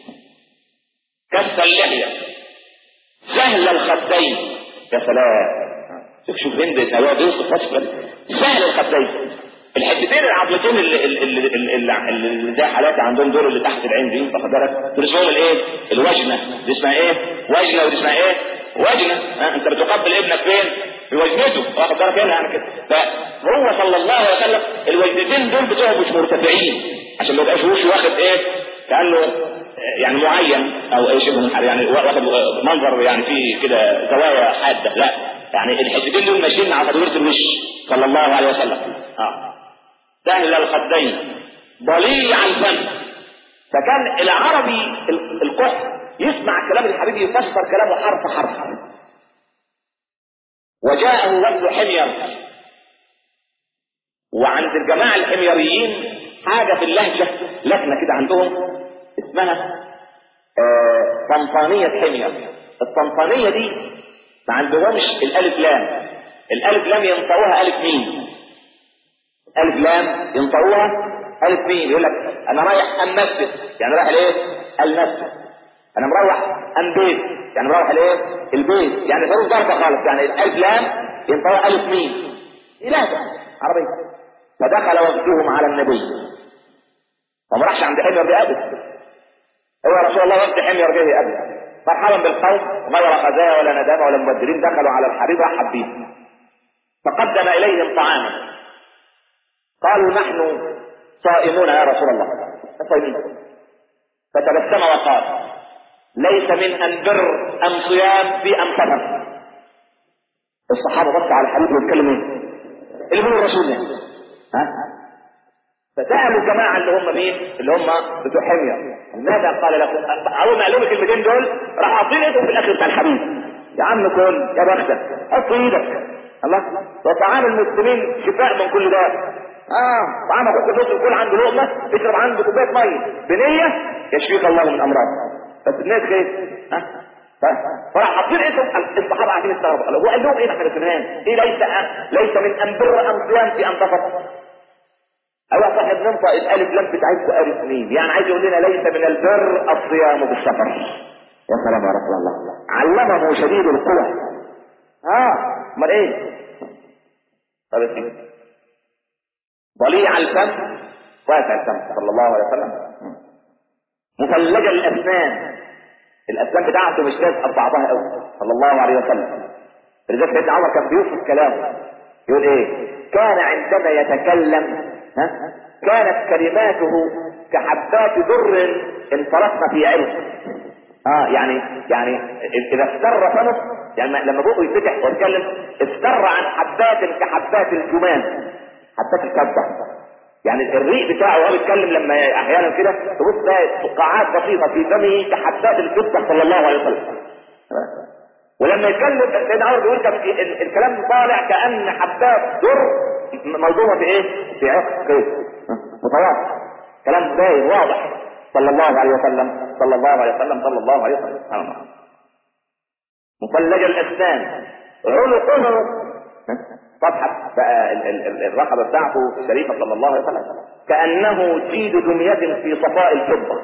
كف اللحيه سهل الخدين يا سلام شوف شوف هند النواه بيوصف وصفا سهل الخدين الحتتين العظمتين اللي اللي اللي, اللي, اللي زي حالاتي عندهم دول اللي تحت العين دي واخد بالك دول اسمهم الايه؟ الوجنه دي اسمها ايه؟ وجنه ودي اسمها ايه؟ وجنه ها انت بتقبل ابنك فين؟ في وجنته واخد بالك هنا يعني كده فهو صلى الله عليه وسلم الوجنتين دول بتوعه مش مرتفعين عشان ما يبقاش وشه واخد ايه؟ كانه يعني معين او اي شيء من يعني واخد منظر يعني فيه كده زوايا حاده لا يعني الحتتين دول ماشيين على تدوير الوش صلى الله عليه وسلم اه سهل الخدين ضليع الفم فكان العربي القح يسمع كلام الحبيب يفسر كلامه حرف حرف وجاءه وفد حمير وعند الجماعة الحميريين حاجة في اللهجة لكنة كده عندهم اسمها آه طنطانية حمير الطنطانية دي ما عندهمش الألف لام الألف لام ينطقوها ألف ميم الف لام ينطقوها الف ميم يقول لك انا رايح المسجد يعني رايح لايه المسجد انا مروح ام بيت يعني مروح لايه البيت يعني حروف ضربه خالص يعني الف لام ينطقها الف ميم لهجه عربيه فدخل وفدهم على النبي وما راحش عند حمير بأبد هو رسول الله وفد حمير به أبد مرحبا بالقوم غير خزايا ولا ندامة ولا مبدلين دخلوا على الحبيب رحب بهم فقدم إليهم طعاما قالوا نحن صائمون يا رسول الله صائمين فتبسم وقال ليس من أن بر أم صيام في أم سفر الصحابة بصوا على الحبيب ويتكلم ايه؟ اللي هو الرسول يعني ها؟ فسألوا الجماعة اللي هم مين؟ اللي هم بتوع حمية ماذا قال لكم؟ أول ما قالوا الكلمتين دول راح حاطين ايدهم في الآخر بتاع الحبيب يا عم كل يا بختك حط ايدك الله وطعام المسلمين شفاء من كل داء اه طعامك كنت تدخل كل عنده لقمه تشرب عنده كوبايه ميه بنيه يشفيك الله من امراض بس الناس كيف ها فراح حاطين اسم الصحابه قاعدين يستغربوا هو قال لهم ايه احنا فلان ايه ليس ليس من ان بر ام صيام في ان تفضل ايوه صاحب ننطق الالف لم بتاعتكم الف ميم يعني عايز يقول لنا ليس من البر الصيام بالسفر يا سلام يا رسول الله علمه شديد القوى اه امال ايه طب يا ضليع الفم واسع الفم صلى الله عليه وسلم مفلج الاسنان الاسنان بتاعته مش لازقه بعضها قوي صلى الله عليه وسلم لذلك سيدنا عمر كان بيوصف كلامه يقول ايه كان عندما يتكلم ها كانت كلماته كحبات در انفرطن في علم اه يعني يعني اذا استر فمه يعني لما بقه يفتح ويتكلم استر عن حبات كحبات الجمان حبات الكبه يعني الريق بتاعه وهو بيتكلم لما احيانا كده تبص تلاقي فقاعات بسيطه في فمه كحبات الفضه صلى الله عليه وسلم ولما يتكلم سيدنا عمر بيقول كان الكلام طالع كان حبات در موضوعه في ايه؟ في عقد كيف؟ متواضع كلام باين واضح صلى الله عليه وسلم صلى الله عليه وسلم صلى الله عليه وسلم سبحان الله مفلج الاسنان عنقه صفحة بقى الرقبة بتاعته الشريفة صلى الله عليه وسلم كأنه جيد دمية في صفاء الفضة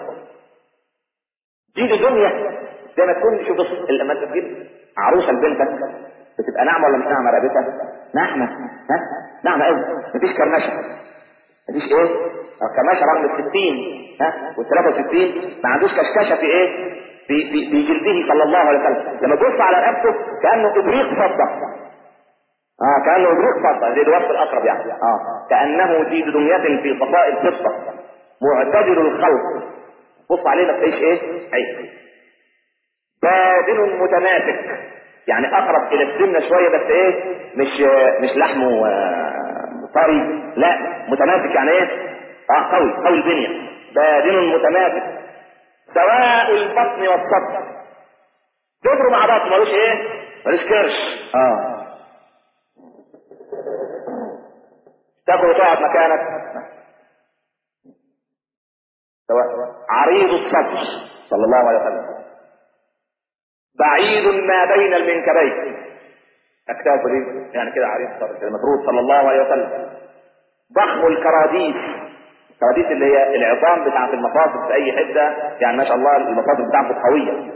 جيد دمية زي ما تكون شوف لما تجيب عروسة لبنتك بتبقى ناعمة ولا مش ناعمة رقبتها؟ ناعمة ها؟ ناعمة قوي مفيش كرمشة مفيش ايه؟ كرمشة رغم ال 60 ها وال 63 ما عندوش كشكشة في ايه؟ في في في جلده صلى الله عليه وسلم لما تبص على رقبته كأنه إبريق فضة اه كانه ابريق فضه زي الوقت الاقرب يعني اه كانه جيد دميه في صفاء الفضه معتدل الخلق بص عليه ما تلاقيش ايه عيب بادن متماسك يعني اقرب الى السمنه شويه بس ايه مش مش لحمه طري لا متماسك يعني ايه اه قوي قوي البنيه بادن متماسك سواء البطن والصدر تضرب مع بعض ملوش ايه ملوش كرش اه تاكل وتقعد مكانك سواء عريض الصدر صلى الله عليه وسلم بعيد ما بين المنكبين اكتافه دي يعني كده عريض الصدر كده مفروض صلى الله عليه وسلم ضخم الكراديس الكراديس اللي هي العظام بتاعت المفاصل في اي حته يعني ما شاء الله المفاصل بتاعته قويه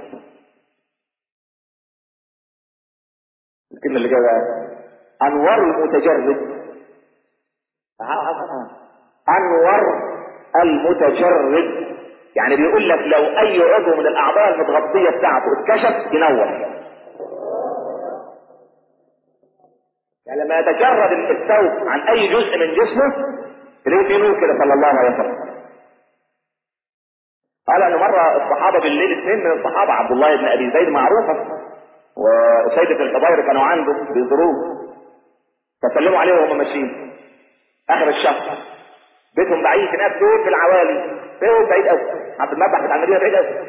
الكلمه اللي جايه انوار المتجرد انور المتجرد يعني بيقول لك لو اي عضو من الاعضاء المتغطية بتاعته اتكشف ينور يعني لما يتجرد الثوب عن اي جزء من جسمه تلاقيه في نور كده صلى الله عليه وسلم قال انه مرة الصحابة بالليل اثنين من الصحابة عبد الله بن ابي زيد معروفة وسيد بن الحضير كانوا عنده بظروف فسلموا عليه وهم ماشيين اخر الشهر بيتهم بعيد هناك دول في العوالي فين بعيد قوي عند المذبح بتاع المدينه بعيد قوي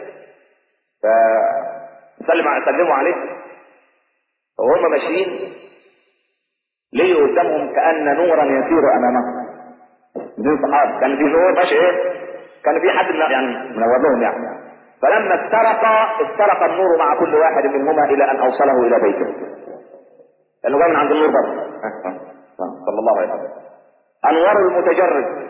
فسلم سلموا عليه وهم ماشيين ليه قدامهم كان نورا يسير امامهم دول صحابه كان في نور ماشي ايه كان في حد يعني منور لهم يعني فلما استرق استرق النور مع كل واحد منهما الى ان اوصله الى بيته لانه جاي من عند النور برضه صلى الله عليه وسلم انور المتجرد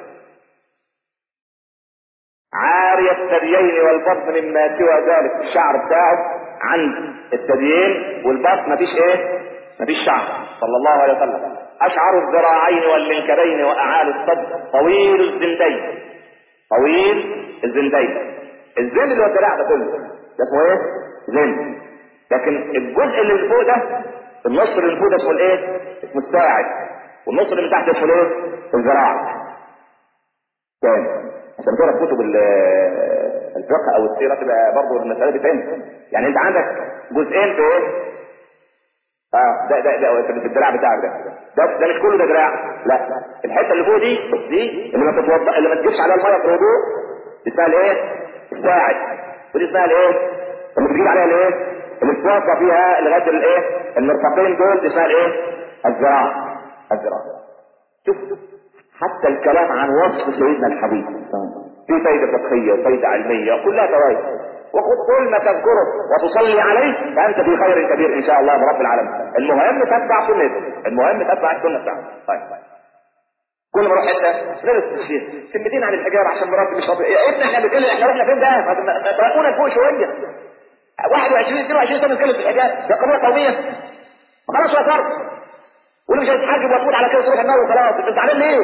عاري الثديين والبطن مما سوى ذلك الشعر بتاعه عند الثديين والبطن مفيش ايه مفيش شعر صلى الله عليه وسلم اشعر الذراعين والمنكبين واعالي الصدر طويل الزندين طويل الزندين الزند اللي هو الدراع ده كله ده اسمه ايه زند لكن الجزء اللي فوق ده النص اللي فوق ده اسمه الايه اسمه الساعد والنص اللي من تحت اسمه الايه الذراع تاني عشان كده في كتب الفقه او السيره تبقى برضه المساله دي فهمت يعني انت عندك جزئين في ايه اه ده ده ده في الدراع بتاعك ده ده ده مش كله ده دراع لا الحته اللي فوق دي دي اللي ما تتوضا اللي ما تجيبش عليها الميه في الوضوء دي اسمها الايه؟ الساعد ودي اسمها الايه؟ اللي بتجيب عليها الايه؟ اللي بتوصى فيها لغايه الايه؟ المرفقين دول دي اسمها الايه؟ الذراع الذراع شوف حتى الكلام عن وصف سيدنا الحبيب في فايده فقهيه وفايده علميه كلها فوائد وخذ كل ما تذكره وتصلي عليه فانت في خير كبير ان شاء الله برب العالمين المهم تتبع سنته المهم تتبع السنه بتاعته طيب كل ما اروح حته درس الشيخ كلمتين عن الحجاره عشان مراتي مش راضيه يا ابني احنا بنتكلم احنا رحنا فين ده؟ تراقونا فوق شويه 21 22 سنه بنتكلم في الحجاره ده قضيه قوميه خلاص هو فرض واللي مش هيتحجب وتقول على كده تروح النار وخلاص انت زعلان ليه؟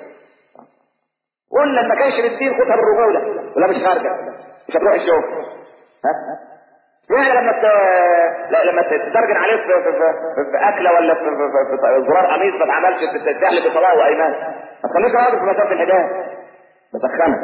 قول لما كانش بالدين خدها بالرجوله ولا مش خارجه مش هتروح الشغل ها يعني لما ت... لا لما تترجن عليك في, في, في, في اكله ولا في, في, في, في زرار قميص ما اتعملش تحلف بصلاه وايمان ما تخليك راجل في مسافه الحجاب بسخنك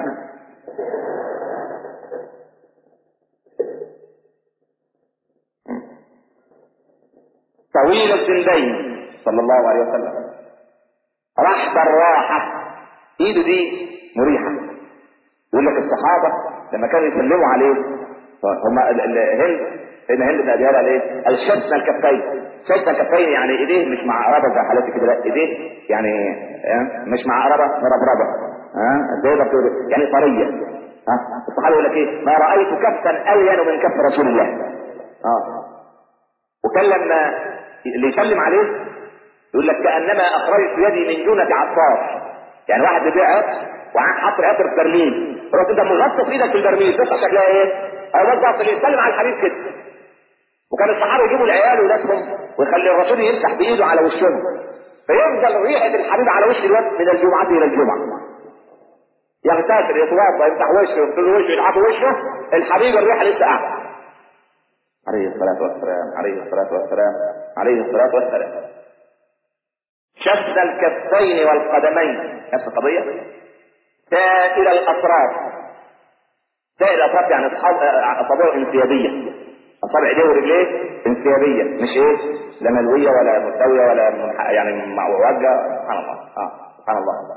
طويل الزندين صلى الله عليه وسلم رحب الراحة ايده دي مريحة يقول لك الصحابة لما كانوا يسلموا عليه هم الهند سيدنا هند بن ابي هلال ايه؟ الشتنا الكفين شتنا الكفين يعني ايديه مش معقربه زي حالتي كده لا ايديه يعني اه مش معقربه مربربه ها اه زي ما بتقول يعني طريه ها اه الصحابه يقول لك ايه؟ ما رايت كفا الين من كف رسول الله اه وكان لما اللي يسلم عليه يقول لك كانما اخرجت يدي من جنة عطار يعني واحد بيبيع عطر وحط العطر في برميل رحت انت مغطس ايدك في البرميل تطلع شكلها ايه؟ او بالظبط اللي يسلم على الحبيب كده وكان الصحابه يجيبوا العيال وولادهم ويخلي الرسول يمسح بايده على وشهم فيفضل ريحه الحبيب على وش الواد من الجمعه الى الجمعه يغتسل يتوضا يفتح وشه يغسل وشه يلعب وشه الحبيب الريحه لسه قاعده عليه الصلاه والسلام عليه الصلاه والسلام عليه الصلاه والسلام شد الكفين والقدمين نفس القضيه سائل الاطراف سائل الاطراف يعني اصابعه انسيابيه اصابع ايديه ورجليه انسيابيه مش ايه لا ملويه ولا مستويه ولا منح... يعني معوجه سبحان الله اه سبحان الله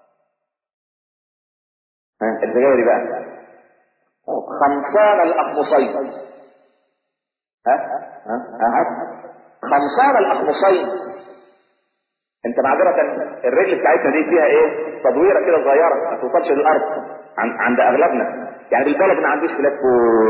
ها الزجاجه بقى خمسان الاقمصين ها ها ها خمسان الاقمصين انت معذرة الرجل بتاعتنا دي فيها ايه تدويره كده صغيره ما توصلش للارض عند اغلبنا يعني بالبلد ما عندوش فلات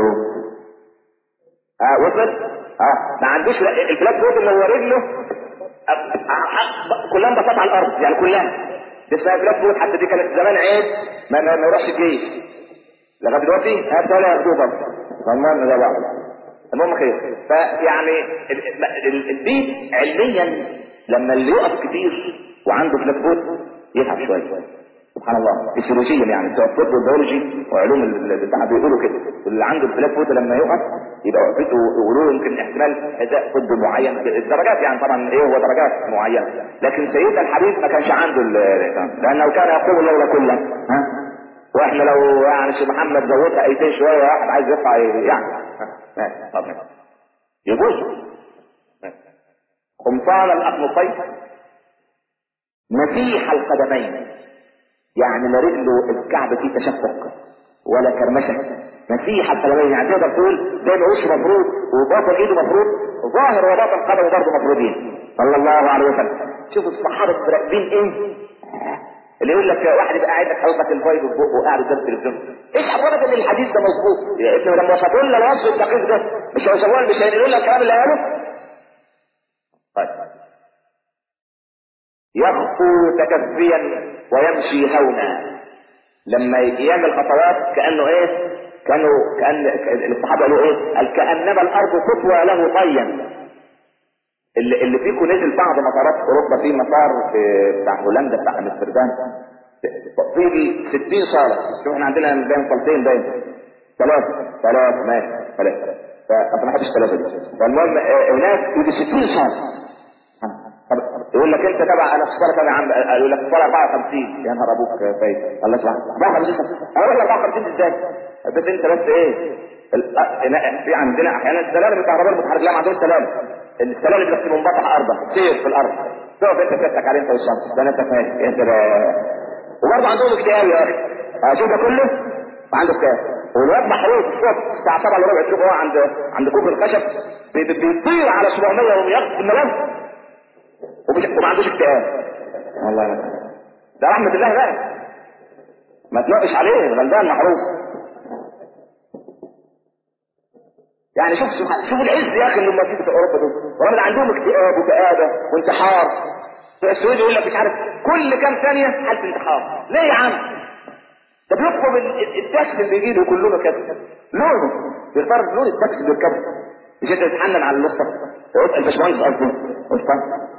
اه وصلت اه ما عندوش الفلات فوق اللي هو رجله كلها انبساط على الارض يعني كلها دي اسمها فلات فوق حتى دي كانت زمان عيب ما ما, ما يروحش الجيش لغايه دلوقتي هات ولا ياخدوه برضه المهم ده بعض المهم خير فيعني البيت علميا لما اللي يقف كتير وعنده فلات فوت يتعب شويه سبحان الله فيسيولوجيا يعني بتوع الطب والبيولوجي وعلوم البتاع بيقولوا كده اللي عنده الفلات فوت لما يقف يبقى وقفته يقولوا يمكن احتمال اداء طب معين الدرجات يعني طبعا ايه هو درجات معينه لكن سيدنا الحبيب ما كانش عنده لانه كان يقوم الليل كله ها واحنا لو يعني شيخ محمد زودها ايتين شويه واحد عايز يطلع يعني ماشي طب يجوز قمصان الاقمصين مسيح القدمين يعني لا رجله الكعب فيه تشقق ولا كرمشه مسيح القدمين يعني تقدر تقول زي ما وشه مفروض وباطن ايده مفروض ظاهر وباطن قدمه برضه مفروضين صلى الله عليه وسلم شوفوا الصحابه راكبين ايه اللي يقول لك واحد يبقى قاعد لك حلقه الفايد في بقه وقاعد قدام التلفزيون ايش حضرتك ان الحديث ده مظبوط يا ابني لما وصفوا لنا الوصف الدقيق ده مش هيوصفوا مش هيقولوا لنا الكلام اللي قاله طيب يخطو تكفيا ويمشي هونا لما يعمل خطوات كانه ايه كانوا كان الصحابه قالوا ايه قال كانما الارض تطوى له طيا اللي, اللي فيكم نزل بعض مطارات اوروبا في مطار في بتاع هولندا بتاع امستردام في 60 صاله شوف احنا عندنا باين صالتين باين ثلاثه ثلاثه ماشي ثلاثه فانا ما بحبش ثلاثه دي فالمهم آه، هناك يجي 60 صاله طب يقول لك انت تبع انا في الصلاه يا عم يقول لك الصلاه 54 يا نهار ابوك فايت الله يسمعك 54 اروح 54 ازاي بس انت بس ايه ال- اه، في عندنا احيانا السلالم الكهرباء المتحرك لا ما عندهمش سلالم السلالم بس منبطحه ارضا سير في الارض تقف انت كتك عليه انت والشمس ده انت فاهم يا سلام وبرضه عندهم اكتئاب يا اخي اشوف ده كله وعنده اكتئاب والواد محروق الصبح الساعه 7 الا ربع تشوف هو عند عند كوب الخشب بي- بي- بيطير على 700 وياخد الملف ومش وما عندوش اكتئاب والله ما ده رحمة الله بقى ما تناقش عليه غلبان محروس يعني شوف سبحان شوف العز يا اخي اللي هم فيه في اوروبا دول ورغم عندهم اكتئاب وكآبة وانتحار في السويد يقول لك مش عارف كل كام ثانية حالة انتحار ليه يا عم؟ ده بيطلب ال- ال- التاكسي اللي بيجي له كلنا كده لونه بيختار لون التاكسي اللي بيركبه مش انت تتحنن على الوسطى واسال الباشمهندس قصدي وسطى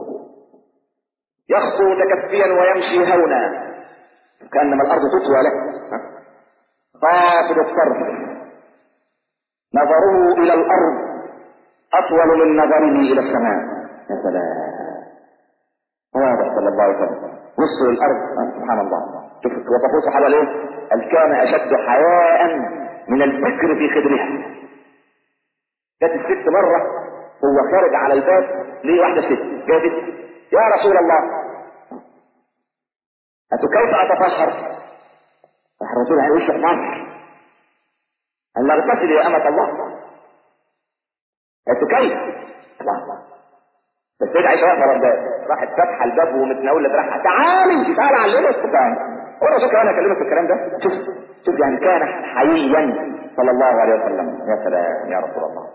يخطو تكفيا ويمشي هونا كانما الارض تطوى له خافض الصرف نظره الى الارض اطول من نظره الى السماء يا سلام واضح صلى الله عليه وسلم بصوا الارض آه، سبحان الله شوف وصفوه الصحابه ليه؟ قال كان اشد حياء من الفكر في خدرها جت الست مره هو خارج على الباب ليه واحده ست جايه يا رسول الله قالت كيف اتطهر؟ راح الرسول قال وشك مصر قال لا اغتسل يا امة الله قالت كيف؟ الله السيدة عائشة واقفة على الباب راحت فاتحة الباب ومتناولة دراعها تعالي تعالي علمك هو الرسول كمان اكلمك في الكلام ده شوف شوف يعني كان حييا صلى الله عليه وسلم يا سلام يا رسول الله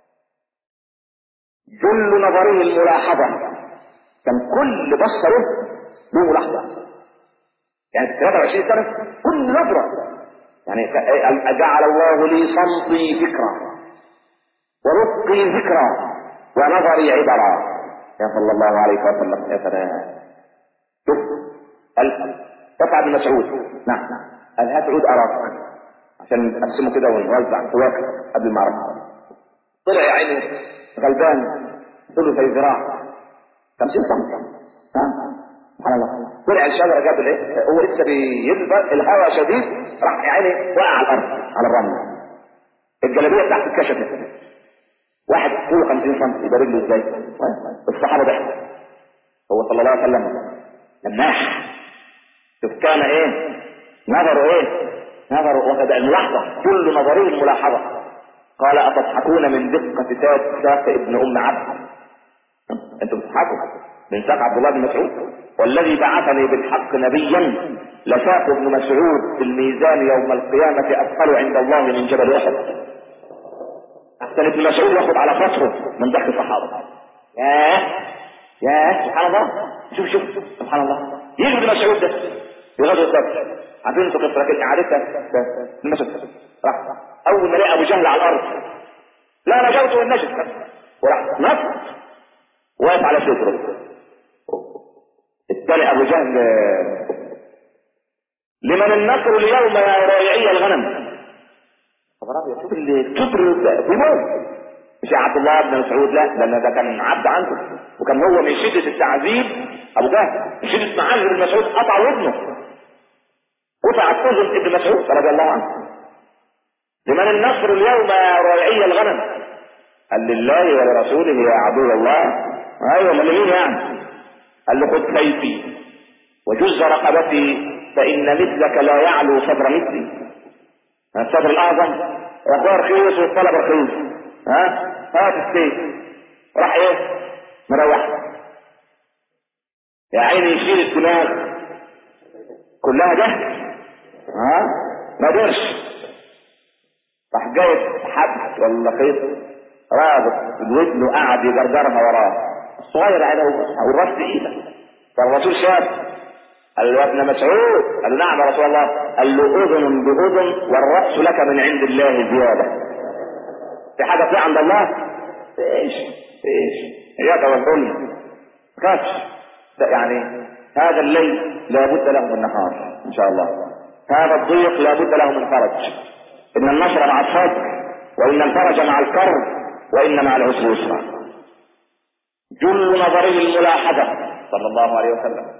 جل نظره الملاحظة كان كل بصره له ملاحظة يعني في 23 سنة كل نظرة يعني ك- جعل الله لي صمتي فكرة ورزقي ذكرى ونظري عبرا يا صلى الله عليه وسلم يا سلام شوف قال رفع بن مسعود نعم قال هات عود اراك عشان نقسمه كده ونوزع تواكل قبل المعركة طلع يا عيني غلبان طوله زي ذراع 50 سم ها سبحان الله طلع الشجره جاب الايه هو لسه بيكبر الهواء شديد راح يا عيني وقع على الارض على الرمل الجلابيه بتاعته اتكشفت واحد طوله 50 سم يبقى رجله ازاي الصحابه ضحكوا هو صلى الله عليه وسلم لماح شوف كان ايه نظره ايه نظره واخد الملاحظه كل نظره الملاحظه قال اتضحكون من دقه ساق ساق ابن ام عبد انتم بتضحكوا من ساق عبد الله بن مسعود والذي بعثني بالحق نبيا لساق ابن مسعود في الميزان يوم القيامة أثقل عند الله من جبل أحد أحسن ابن مسعود ياخد على خاطره من ضحك الصحابة ياه ياه سبحان الله شوف شوف سبحان الله يجي ابن مسعود ده في غزوة بدر عارفين انتوا قصة لكن عارفها ابن مسعود راح أول ما لقى أبو جهل على الأرض لا نجوت والنجد وراح نفط واقف على صدره التاني ابو جهل لمن النصر اليوم يا رائعي الغنم خبر ابيض شوف الكبر بيموت مش يا عبد الله بن مسعود لا لان ده كان عبد عنده وكان هو من شده التعذيب ابو جهل من شده معاذ بن مسعود قطع ودنه قطع اذن ابن مسعود رضي الله عنه لمن النصر اليوم يا رائعي الغنم قال لله ولرسوله يا عدو الله ايوه من مين يعني قال له خذ سيفي وجز رقبتي فان مثلك لا يعلو صدر مثلي الصدر الاعظم اخويا رخيص والطلب رخيص ها هات السيف راح ايه مريح يا عيني يشيل الدماغ كلها جهل ها ما قدرش راح جايب حبل ولا خيط رابط الودن وقعد يجرجرها وراه الصغير على والراس تقيله فالرسول شاف قال له يا ابن مسعود قال له نعم يا رسول الله قال له اذن باذن والراس لك من عند الله زياده في حاجه في عند الله ايش ايش اياك والظلم كاش يعني هذا الليل لا بد له من نهار ان شاء الله هذا الضيق لا بد له من فرج ان النصر مع الصبر وان الفرج مع الكرب وان مع العسر يسرا جل نظره الملاحظه صلى الله عليه وسلم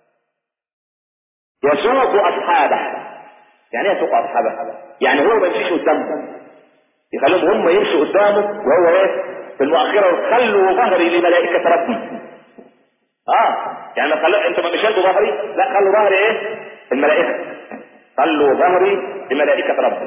يسوق اصحابه يعني ايه يسوق اصحابه يعني هو ما يمشيش قدامهم يخليهم هم يمشوا قدامه وهو ايه في المؤخره خلوا ظهري لملائكه ربي اه يعني ما خلوا انت ما مشيتوا ظهري لا خلوا ظهري ايه الملائكه خلوا ظهري لملائكه ربي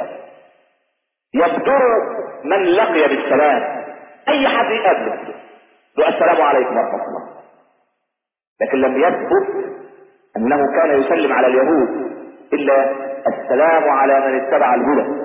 يبدر من لقي بالسلام اي حد يقابله له السلام عليكم ورحمه الله لكن لم يثبت انه كان يسلم على اليهود الا السلام على من اتبع الهدى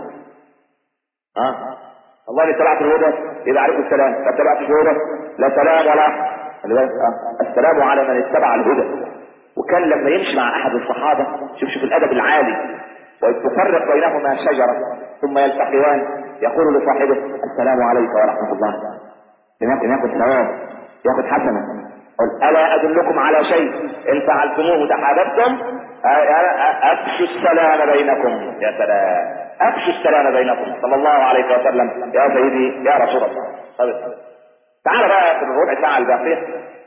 ها أه؟ والله اللي اتبعت الهدى يبقى عليكم السلام ما اتبعتش الهدى لا سلام ولا السلام على من اتبع الهدى وكان لما يمشي مع احد الصحابه شوف شوف الادب العالي وإذ تفرق بينهما شجرة ثم يلتقيان يقول لصاحبه السلام عليك ورحمة الله ياخذ ياخذ ثواب ياخذ حسنة قل ألا أدلكم على شيء إن فعلتموه تحاببتم أفشوا السلام بينكم يا سلام أفشوا السلام بينكم صلى الله عليه وسلم يا سيدي يا رسول الله طيب. تعال بقى في الربع ساعة الباقية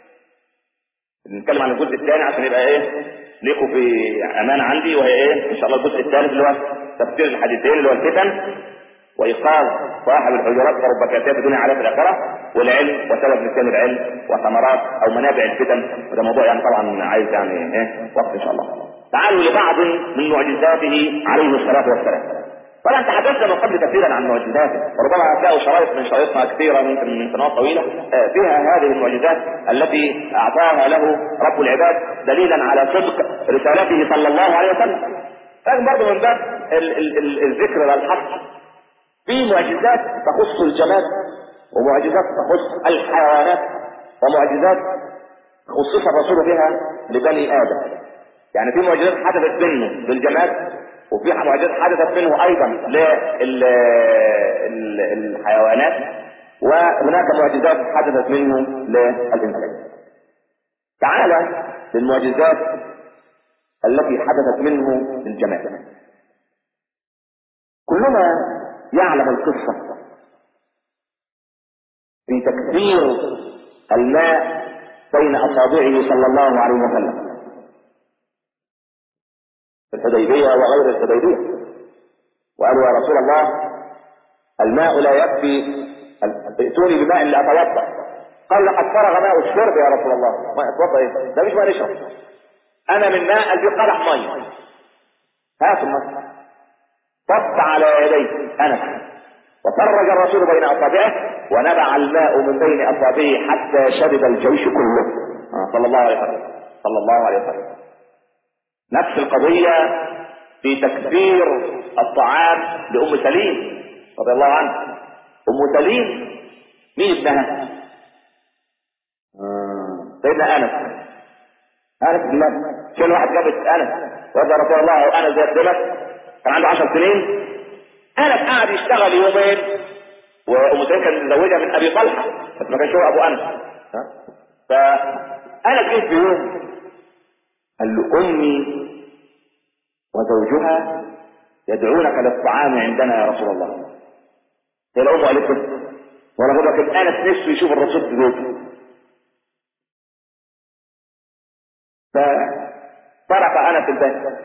نتكلم عن الجزء الثاني عشان يبقى ايه ليكوا في امانه عندي وهي ايه ان شاء الله الجزء الثالث اللي هو تفسير الحديثين اللي هو الفتن وايقاظ صاحب الحجرات ورب كاتب بدون على في الاخره والعلم وسبب نسيان العلم وثمرات او منابع الفتن وده موضوع يعني طبعا عايز يعني ايه وقت ان شاء الله تعالوا لبعض من معجزاته عليه الصلاه والسلام طبعا تحدثنا من قبل كثيرا عن معجزاته وربما هتلاقوا شرائط من شرائطنا كثيره ممكن من سنوات طويله فيها هذه المعجزات التي اعطاها له رب العباد دليلا على صدق رسالته صلى الله عليه وسلم لكن برضه من باب ال- ال- ال- الذكر والحق في معجزات تخص الجماد ومعجزات تخص الحيوانات ومعجزات خصص الرسول بها لبني ادم يعني في معجزات حدثت منه للجماد وفي معجزات حدثت منه ايضا للحيوانات وهناك معجزات حدثت منه للانسان تعالى للمعجزات التي حدثت منه للجماد كلنا يعلم القصة في تكثير الماء بين أصابعه صلى الله عليه وسلم في الحديبية وغير الحديبية وقالوا يا رسول الله الماء لا يكفي ائتوني بماء لأتوضأ قال لقد فرغ ماء الشرب يا رسول الله ما اتوضأ ايه ده مش ماء نشرب انا من ماء قلبي قدح ميه هات الماء صب على يديه انس وفرج الرسول بين اصابعه ونبع الماء من بين اصابعه حتى شرب الجيش كله صلى الله عليه وسلم صلى الله عليه وسلم نفس القضية في تكثير الطعام لأم سليم رضي الله عنها أم سليم مين ابنها؟ سيدنا أنس أنس بن مالك كان واحد جابت أنس وقال يا رسول الله أنس زي ابنك كان عنده 10 سنين أنس قاعد يشتغل يومين وأم سليم كانت متزوجة من أبي طلحة بس ما كانش هو أبو أنس فأنس جه في يوم قال له أمي وزوجها يدعونك للطعام عندنا يا رسول الله هي الأم قالت له ولا بقول لك أنس نفسه يشوف الرسول في بيته فترك أنس البيت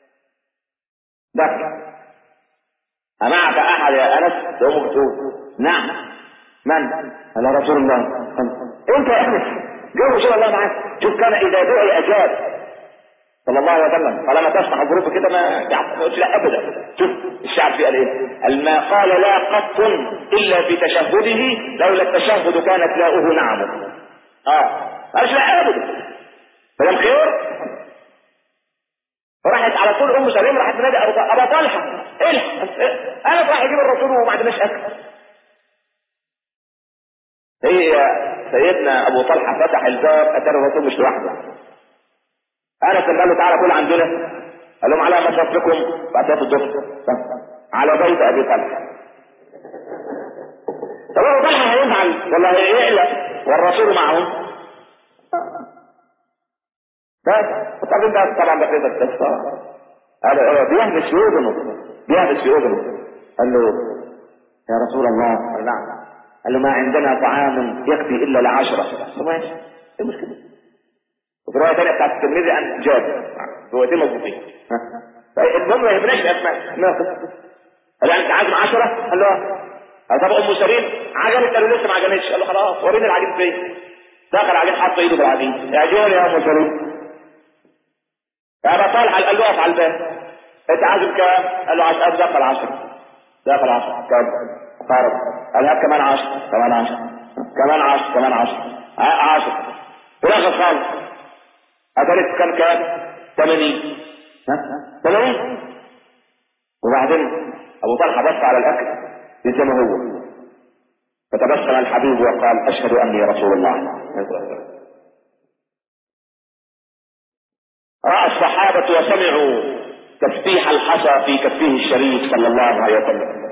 دخل أمعك أحد يا أنس لأمه بتقول نعم من؟ قال يا رسول الله أنت يا أنس جو رسول الله معاك شوف كان إذا دعي أجاب صلى الله عليه وسلم طالما تفتح الظروف كده ما يقولش لا ابدا شوف الشعب قال ايه الما قال لا قط الا في تشهده لولا التشهد كانت لاؤه نعمه اه قالش لا ابدا فلم خير راحت على طول ام سليم راحت تنادي ابا طلحه الحق انا راح اجيب الرسول وما عندناش اكل هي سيدنا ابو طلحه فتح الباب اتى الرسول مش لوحده انس قال له تعالى كل عندنا قال لهم على مصرفكم بعد الظهر على بيت ابي طلحه طب ابو طلحه هيزعل ولا هيقلق والرسول معهم بس طب انت طبعا ده كده القصه قال اه بيهمس في اذنه بيهمس في اذنه قال له يا رسول الله قال نعم قال له ما عندنا طعام يكفي الا لعشره قال له ماشي ايه المشكله وفي روايه ثانيه بتاعت الترمذي عن جابر روايتين مظبوطين المهم ما يهمناش الاسماء ما قال يعني انت عازم 10 قال له قال طب ام سليم عجبت قال له لسه ما عجبتش قال له خلاص وريني العجين فين دخل العجين حط ايده في العجين اعجبني يا ام سليم يا ابا طالح قال له اقف على الباب انت عازم كام؟ قال له عشرة دخل 10 دخل 10 كام؟ فرض قال هات كمان 10 كمان 10 كمان 10 كمان 10 10 في الاخر خالص أدرك كم كان 80 80 وبعدين أبو طلحة بص على الأكل زي ما هو فتبسم الحبيب وقال أشهد أني رسول الله رأى الصحابة وسمعوا تفتيح الحصى في كفه الشريف صلى الله عليه وسلم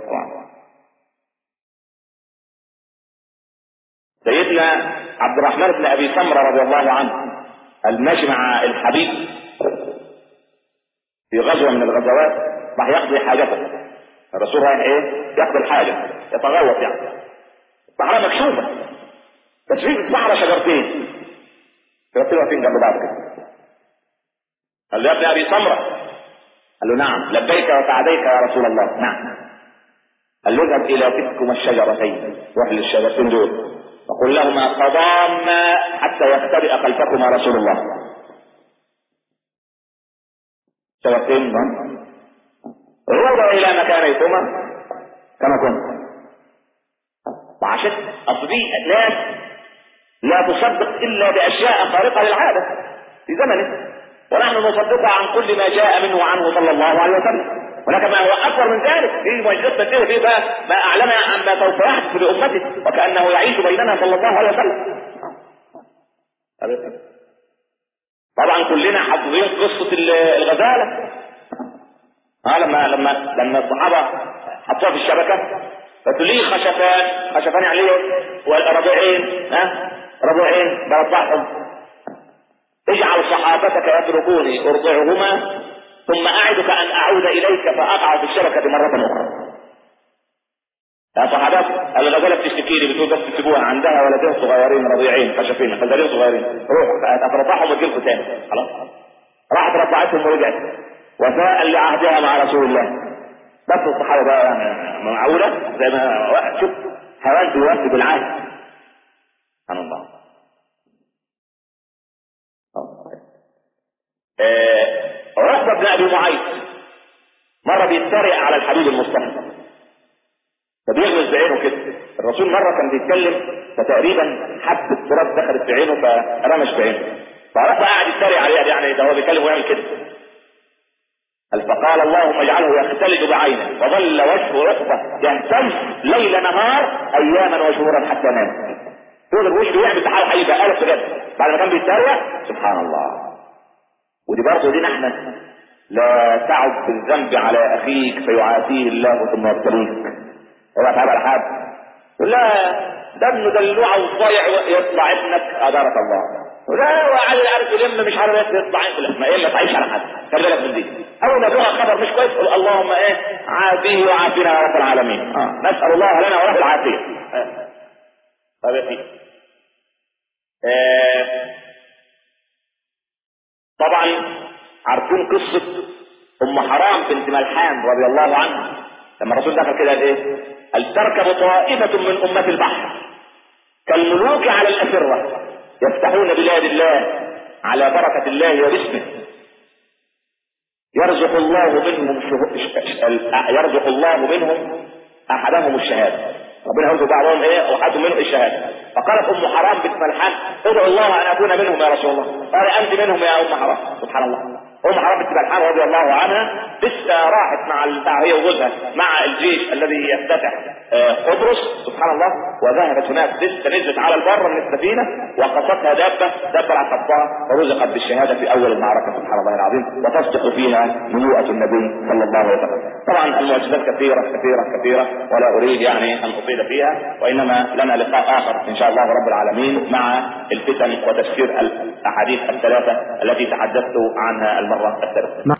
سيدنا عبد الرحمن بن أبي سمرة رضي الله عنه الماشي مع الحبيب في غزوة من الغزوات راح يقضي حاجته الرسول رايح ايه يقضي الحاجة يتغوط يعني الصحراء مكشوفة بس في الصحراء شجرتين شجرتين واقفين جنب بعض كده قال له يا ابن ابي سمرة قال له نعم لبيك وسعديك يا رسول الله نعم قال له اذهب الى تلكما الشجرتين روح للشجرتين دول وقل لهما تضاما حتى يختبئ خلفكما رسول الله شجرتين عودا الى مكانيكما كما كنت وعشان اصل دي ناس لا تصدق الا باشياء خارقه للعاده في زمنه ونحن نصدقها عن كل ما جاء منه عنه صلى الله عليه وسلم ولكن ما هو اكبر من ذلك في معجزات تنتهي فيه بقى ما اعلن عن ما سوف يحدث لامته وكانه يعيش بيننا صلى الله عليه وسلم طبعا كلنا حافظين قصه الغزاله ها لما لما لما الصحابه حطوها في الشبكه قالوا لي خشفان خشفان يعني ربيعين ها ربيعين برضعهم اجعل صحابتك يتركوني ارضعهما ثم اعدك ان اعود اليك فاقع في الشبكه مره اخرى يا صحابات قالوا لا زالت تشتكي لي بتقول بس تسيبوها عندها ولدين صغيرين رضيعين خشفين خزالين صغيرين روح هترضعهم وتجيلكم تاني خلاص راحت رضعتهم ورجعت وفاء لعهدها مع رسول الله بس الصحابه بقى يعني معقوله زي ما شوف حيوان بيوفي بالعهد سبحان الله عقبه بن ابي معيط مره بيتريق على الحبيب المصطفى فبيغمز بعينه كده الرسول مره كان بيتكلم فتقريبا حبه تراب دخلت في عينه فرمش بعينه فعقبه قاعد يتريق عليها يعني ده هو بيتكلم ويعمل كده فقال اللهم اجعله يختلج بعينه فظل وجه عقبه يهتم ليل نهار اياما وشهورا حتى نام طول الوش بيعمل بحال حقيقه قالت بجد بعد ما كان بيتريق سبحان الله ودي برضه دي احنا لا تعد بالذنب على اخيك فيعافيه الله ثم يبتليك اوعى تعب على حد يقول لا ده ابنه دلوعه وصايع يطلع ابنك ادارك الله لا وعلى عارف يلم مش عارف يطلع لا ما الا تعيش على حد خلي بالك من دي اول ما تقع خبر مش كويس قول اللهم ايه عافيه وعافنا يا رب العالمين آه. نسال الله لنا وله العافيه آه. طب يا سيدي آه. طبعا عارفين قصة ام حرام بنت ملحان رضي الله عنها لما الرسول دخل كده قال ايه قال تركب طائفة من امة البحر كالملوك على الاسرة يفتحون بلاد الله على بركة الله وباسمه يرزق الله منهم شه... يرزق الله منهم احدهم الشهادة ربنا يرزق بعضهم ايه واحد منهم الشهادة فقالت ام حرام بنت ملحان ادعو الله ان اكون منهم يا رسول الله قال انت منهم يا ام حرام سبحان الله ام حرام بنت ملحان رضي الله عنها لسه راحت مع البتاع هي وجوزها مع الجيش الذي يفتتح آه، قبرص سبحان الله وذهبت هناك لسه نزلت على البر من السفينه وقصتها دابه دابه عصبتها ورزقت بالشهاده في اول المعركه سبحان الله العظيم وتصدق فيها نبوءه النبي صلى الله عليه وسلم. طبعا المعجزات كثيره كثيره كثيره ولا اريد يعني ان اطيل فيها وانما لنا لقاء اخر ان شاء الله رب العالمين مع الفتن وتفسير الاحاديث الثلاثه التي تحدثت عنها المره الثالثه.